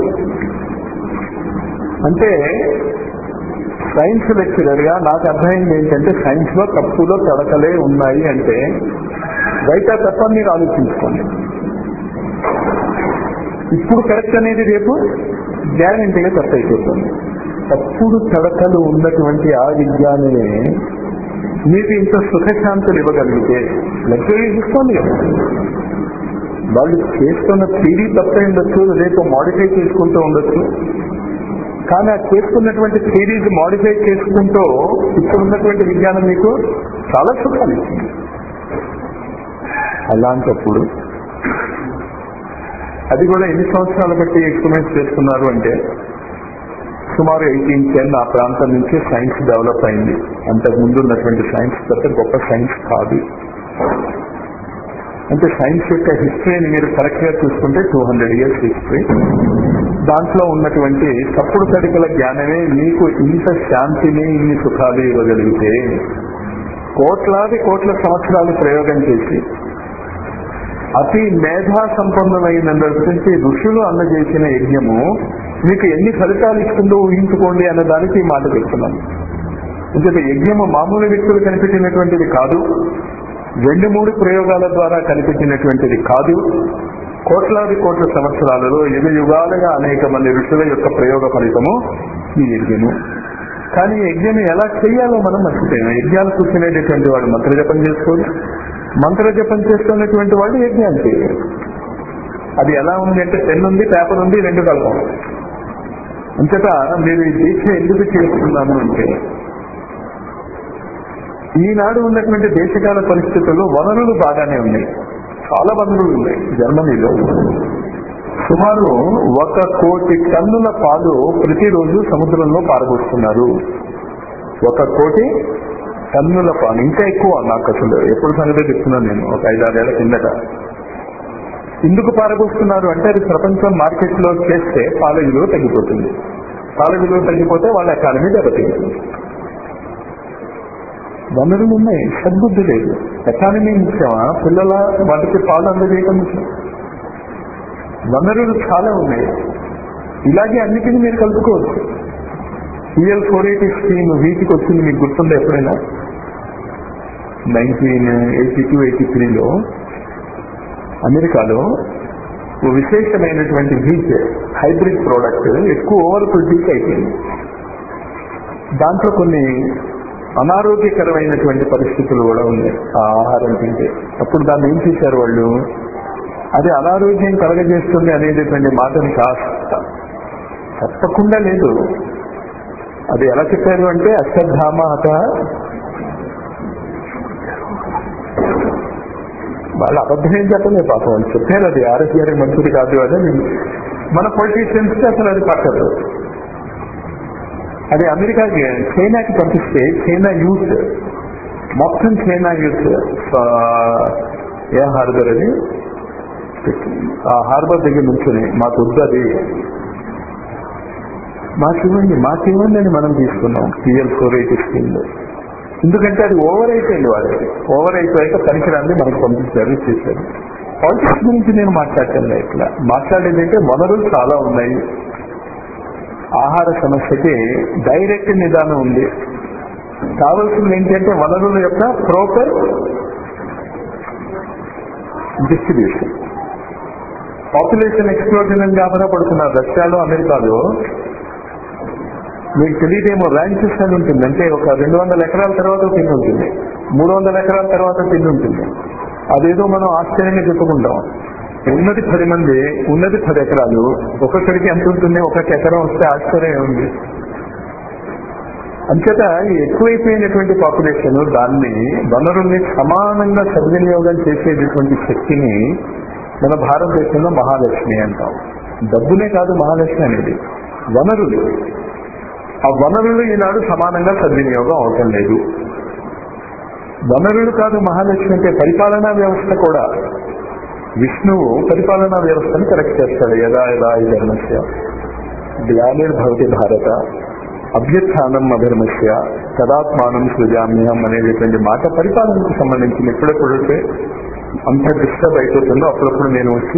అంటే సైన్స్ లెక్చరర్ గా నాకు అర్థమైంది ఏంటంటే సైన్స్ లో తప్పులో తడకలే ఉన్నాయి అంటే రైట్ ఆ తప్పని మీరు ఆలోచించుకోండి ఇప్పుడు కరెక్ట్ అనేది రేపు గ్యారంటీగా తప్పు అయిపోతుంది తప్పుడు తడకలు ఉన్నటువంటి ఆ విజ్ఞానమే మీకు ఇంత సుఖశాంతులు ఇవ్వగలిగితే లగ్జరీ తీసుకోండి కదా వాళ్ళు చేస్తున్న థీరీ తప్పై ఉండొచ్చు రేపు మాడిఫై చేసుకుంటూ ఉండొచ్చు కానీ ఆ చేసుకున్నటువంటి థీరీస్ మాడిఫై చేసుకుంటూ ఇప్పుడున్నటువంటి విజ్ఞానం మీకు చాలా సుఖాలు ఇస్తుంది అలాంటప్పుడు అది కూడా ఎన్ని సంవత్సరాలు బట్టి ఎక్స్పెరిమెంట్స్ చేస్తున్నారు అంటే సుమారు ఎయిటీన్ టెన్ ఆ ప్రాంతం నుంచి సైన్స్ డెవలప్ అయింది అంతకు ముందు ఉన్నటువంటి సైన్స్ తప్ప గొప్ప సైన్స్ కాదు అంటే సైన్స్ యొక్క హిస్టరీని మీరు కరెక్ట్ గా చూసుకుంటే టూ హండ్రెడ్ ఇయర్స్ హిస్టరీ దాంట్లో ఉన్నటువంటి తప్పుడు తడికల జ్ఞానమే మీకు ఇంత శాంతిని ఇన్ని సుఖాలు ఇవ్వగలిగితే కోట్లాది కోట్ల సంవత్సరాలు ప్రయోగం చేసి అతి మేధా సంపన్నమైనటువంటి ఋషులు అందజేసిన యజ్ఞము మీకు ఎన్ని ఫలితాలు ఇస్తుందో ఊహించుకోండి అన్న దానికి ఈ మాట చెప్తున్నాను ఎందుకంటే యజ్ఞము మామూలు వ్యక్తులు కనిపెట్టినటువంటిది కాదు రెండు మూడు ప్రయోగాల ద్వారా కనిపెట్టినటువంటిది కాదు కోట్లాది కోట్ల సంవత్సరాలలో యుగ యుగాలుగా అనేక మంది ఋషుల యొక్క ప్రయోగ ఫలితము ఈ యజ్ఞము కానీ ఈ యజ్ఞం ఎలా చేయాలో మనం మర్చిపోయాం యజ్ఞాలు కూర్చునేటటువంటి వాడు మంత్రజపం చేసుకోడు మంత్రజపం చేస్తున్నటువంటి వాడు యజ్ఞాలు చేయరు అది ఎలా ఉంది అంటే పెన్ ఉంది పేపర్ ఉంది రెండు కలపం అంతట మీరు ఈ దీక్ష ఎందుకు చేస్తున్నాను అంటే ఈనాడు ఉన్నటువంటి దేశకాల పరిస్థితుల్లో వనరులు బాగానే ఉన్నాయి చాలా వనరులు ఉన్నాయి జర్మనీలో సుమారు ఒక కోటి టన్నుల పాలు ప్రతిరోజు సముద్రంలో పారబోస్తున్నారు ఒక కోటి టన్నుల పాలు ఇంకా ఎక్కువ నాకు అసలు ఎప్పుడు సంగతి చెప్తున్నాను నేను ఒక ఐదారేళ్ల కిందట ఎందుకు పారబోస్తున్నారు అంటే అది ప్రపంచం మార్కెట్ లో చేస్తే పాల విలువ తగ్గిపోతుంది పాల విలువ తగ్గిపోతే వాళ్ళ ఎకానమీ దెబ్బతింటుంది వనరులు ఉన్నాయి సద్బుద్ధి లేదు ఎకానమీ ముఖ్యమా పిల్లల వాటికి పాలు అందజేయటం ముఖ్యం వనరులు చాలా ఉన్నాయి ఇలాగే అన్నిటిని మీరు కలుపుకోవచ్చు పిఎల్ ఫోర్ ఎయిటీ స్కీమ్ వీటికి వచ్చింది మీకు గుర్తుందా ఎప్పుడైనా నైన్టీన్ ఎయిటీ టూ ఎయిటీ త్రీలో అమెరికాలో ఓ విశేషమైనటువంటి వీట్ హైబ్రిడ్ ప్రోడక్ట్ ఎక్కువ ఓవర్ ప్రొడ్యూస్ అయిపోయింది దాంట్లో కొన్ని అనారోగ్యకరమైనటువంటి పరిస్థితులు కూడా ఉన్నాయి ఆ ఆహారం తింటే అప్పుడు దాన్ని ఏం చేశారు వాళ్ళు అది అనారోగ్యం కలగజేస్తుంది అనేటటువంటి మాటని కాస్త తప్పకుండా లేదు అది ఎలా చెప్పారు అంటే అశ్వత్థామ అత వాళ్ళు అబద్ధం ఏం చెప్పలేదు పాపం వాళ్ళు చెప్పారు అది ఆరోగ్యానికి మంచిది కాదు అని మన పొలిటీషియన్స్ కి అసలు అది పట్టదు అది అమెరికాకి చైనాకి పంపిస్తే చైనా యూత్ మొత్తం చైనా యూత్ ఏ హార్బర్ అది ఆ హార్బర్ దగ్గర నుంచుని మాకు వద్దు అది మాకివ్వండి మాకివ్వండి అని మనం తీసుకున్నాం పిఎల్ ఫోర్ ఎయిటీ స్కీమ్లో ఎందుకంటే అది ఓవర్ అయిపోయింది వాళ్ళకి ఓవర్ అయిపోయాక పనికిరాంది మనకు పంపించారు చేశారు పాలిటిక్స్ గురించి నేను మాట్లాడటం ఇట్లా మాట్లాడేదంటే వనరులు చాలా ఉన్నాయి ఆహార సమస్యకి డైరెక్ట్ నిదానం ఉంది కావాల్సింది ఏంటంటే వనరుల యొక్క ప్రోపర్ డిస్ట్రిబ్యూషన్ పాపులేషన్ ఎక్స్ప్లోజన్ అని గాబరా పడుతున్నారు రష్యాలో అమెరికాలో మీకు తెలియదేమో ర్యాంచెస్ అని ఉంటుంది అంటే ఒక రెండు వందల ఎకరాల తర్వాత తిండి ఉంటుంది మూడు వందల ఎకరాల తర్వాత తిండి ఉంటుంది అదేదో మనం ఆశ్చర్యంగా చెప్పుకుంటాం ఉన్నది పది మంది ఉన్నది పది ఎకరాలు ఒక్కొక్కడికి ఎంత ఉంటుంది ఒక్కొక్క ఎకరం వస్తే ఆశ్చర్యం ఉంది అంచేత ఈ ఎక్కువైపోయినటువంటి పాపులేషన్ దాన్ని వనరుల్ని సమానంగా సద్వినియోగం చేసేటటువంటి శక్తిని మన భారతదేశంలో మహాలక్ష్మి అంటాం డబ్బునే కాదు మహాలక్ష్మి అనేది వనరులు ఆ వనరులు ఈనాడు సమానంగా సద్వినియోగం అవటం లేదు వనరులు కాదు మహాలక్ష్మి అంటే పరిపాలనా వ్యవస్థ కూడా విష్ణువు పరిపాలనా వ్యవస్థను కరెక్ట్ చేస్తాడు యదా యదా ఈ ధర్మస్య గ్లానిర్భవతి భారత అభ్యుత్థానం అధర్మస్య తదాత్మానం సృజామ్యం అనేటటువంటి మాట పరిపాలనకు సంబంధించిన ఎప్పుడెప్పుడైతే అంత డిస్టర్బ్ అయిపోతుందో అప్పుడప్పుడు నేను వచ్చి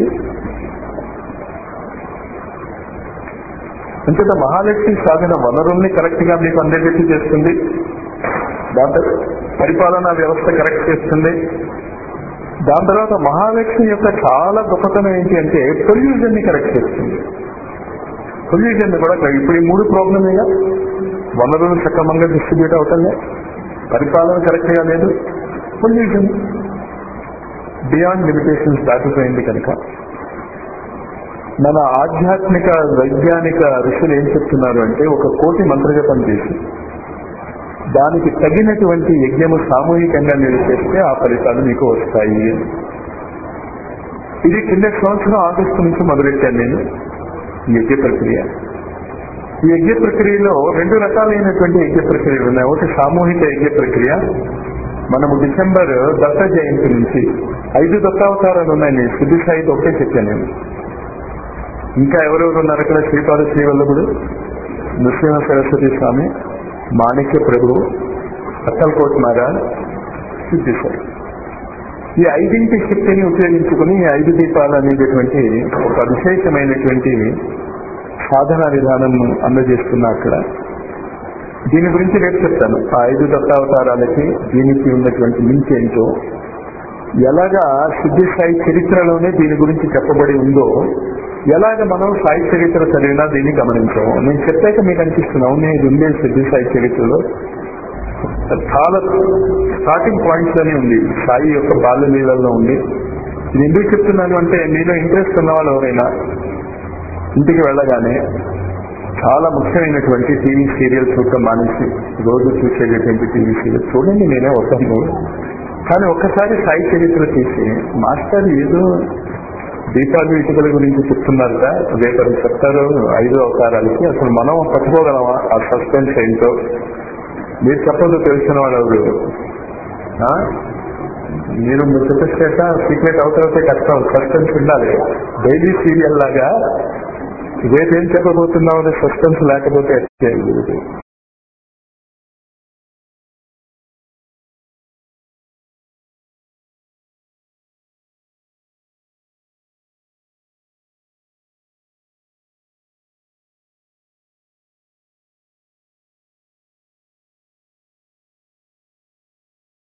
అంచేత మహాలక్ష్మి సాధన వనరుల్ని కరెక్ట్ గా మీకు అందేటట్టు చేస్తుంది దాంతో పరిపాలనా వ్యవస్థ కరెక్ట్ చేస్తుంది దాని తర్వాత మహాలక్ష్మి యొక్క చాలా గొప్పతనం ఏంటి అంటే పొల్యూషన్ ని కరెక్ట్ చేస్తుంది పొల్యూషన్ కూడా correct. ఇప్పుడు ఈ మూడు ప్రాబ్లమేగా వనరులు సక్రమంగా డిస్ట్రిబ్యూట్ అవటంలే పరిపాలన కరెక్ట్ గా లేదు పొల్యూషన్ బియాండ్ లిమిటేషన్స్ దాటిపోయింది కనుక మన ఆధ్యాత్మిక వైజ్ఞానిక ఋషులు ఏం చెప్తున్నారు అంటే ఒక కోటి మంత్రజపం చేసి దానికి తగినటువంటి యజ్ఞము సామూహికంగా మీరు చేస్తే ఆ ఫలితాలు మీకు వస్తాయి ఇది కింద సంవత్సరం ఆగస్టు నుంచి మొదలెట్టాను నేను ఈ యజ్ఞ ప్రక్రియ ఈ యజ్ఞ ప్రక్రియలో రెండు రకాలైనటువంటి యజ్ఞ ప్రక్రియలు ఉన్నాయి ఒకటి సామూహిక యజ్ఞ ప్రక్రియ మనము డిసెంబర్ దత్త జయంతి నుంచి ఐదు దత్తావతారాలు ఉన్నాయి నేను సిద్ధి సాయితో ఒకటే చెప్పాను నేను ఇంకా ఎవరెవరు ఉన్నారు అక్కడ శ్రీపాద శ్రీవల్లభుడు నృసింహ సరస్వతి స్వామి మాణిక్య ప్రభు అక్కల్కోట్ మహారాజ్ సిద్ధిసాయి ఈ ఐదింటి శక్తిని ఉపయోగించుకుని ఈ ఐదు దీపాలు అనేటటువంటి ఒక విశేషమైనటువంటి సాధన విధానం అందజేస్తున్నా అక్కడ దీని గురించి రేపు చెప్తాను ఆ ఐదు దత్తావతారాలకి దీనికి ఉన్నటువంటి లింక్ ఏంటో ఎలాగా సిద్ధి సాయి చరిత్రలోనే దీని గురించి చెప్పబడి ఉందో ఎలాగ మనం సాయి చరిత్ర చదివినా దీన్ని గమనించాము నేను చెప్పాక మీకు అనిపిస్తుంది అవునే ఇది ఉండే సిద్ధి సాయి చరిత్రలో చాలా స్టార్టింగ్ పాయింట్స్ లోనే ఉంది సాయి యొక్క బాల్య నీళ్ళల్లో ఉంది ఇది ఎందుకు చెప్తున్నాను అంటే మీలో ఇంట్రెస్ట్ ఉన్న వాళ్ళు ఎవరైనా ఇంటికి వెళ్ళగానే చాలా ముఖ్యమైనటువంటి టీవీ సీరియల్ చూడటం మానేసి రోజు చూసేటటువంటి టీవీ సీరియల్ చూడండి నేనే వస్తాను కానీ ఒక్కసారి సాయి చరిత్ర తీసి మాస్టర్ ఏదో దీపాలు ఇటుకల గురించి చెప్తున్నారట రేపు అది చెప్తారు ఐదు అవతారాలకి అసలు మనం పట్టుకోగలమా ఆ సస్పెన్స్ ఏంటో మీరు చెప్పదు తెలిసిన వాళ్ళు ఎవరు ఆ? మీరు మీరు చెప్పేట సీక్రెట్ అవుతారైతే కష్టం సస్పెన్స్ ఉండాలి డైలీ సీరియల్ లాగా రేపు ఏం చెప్పబోతున్నావు అనే సస్పెన్స్ లేకపోతే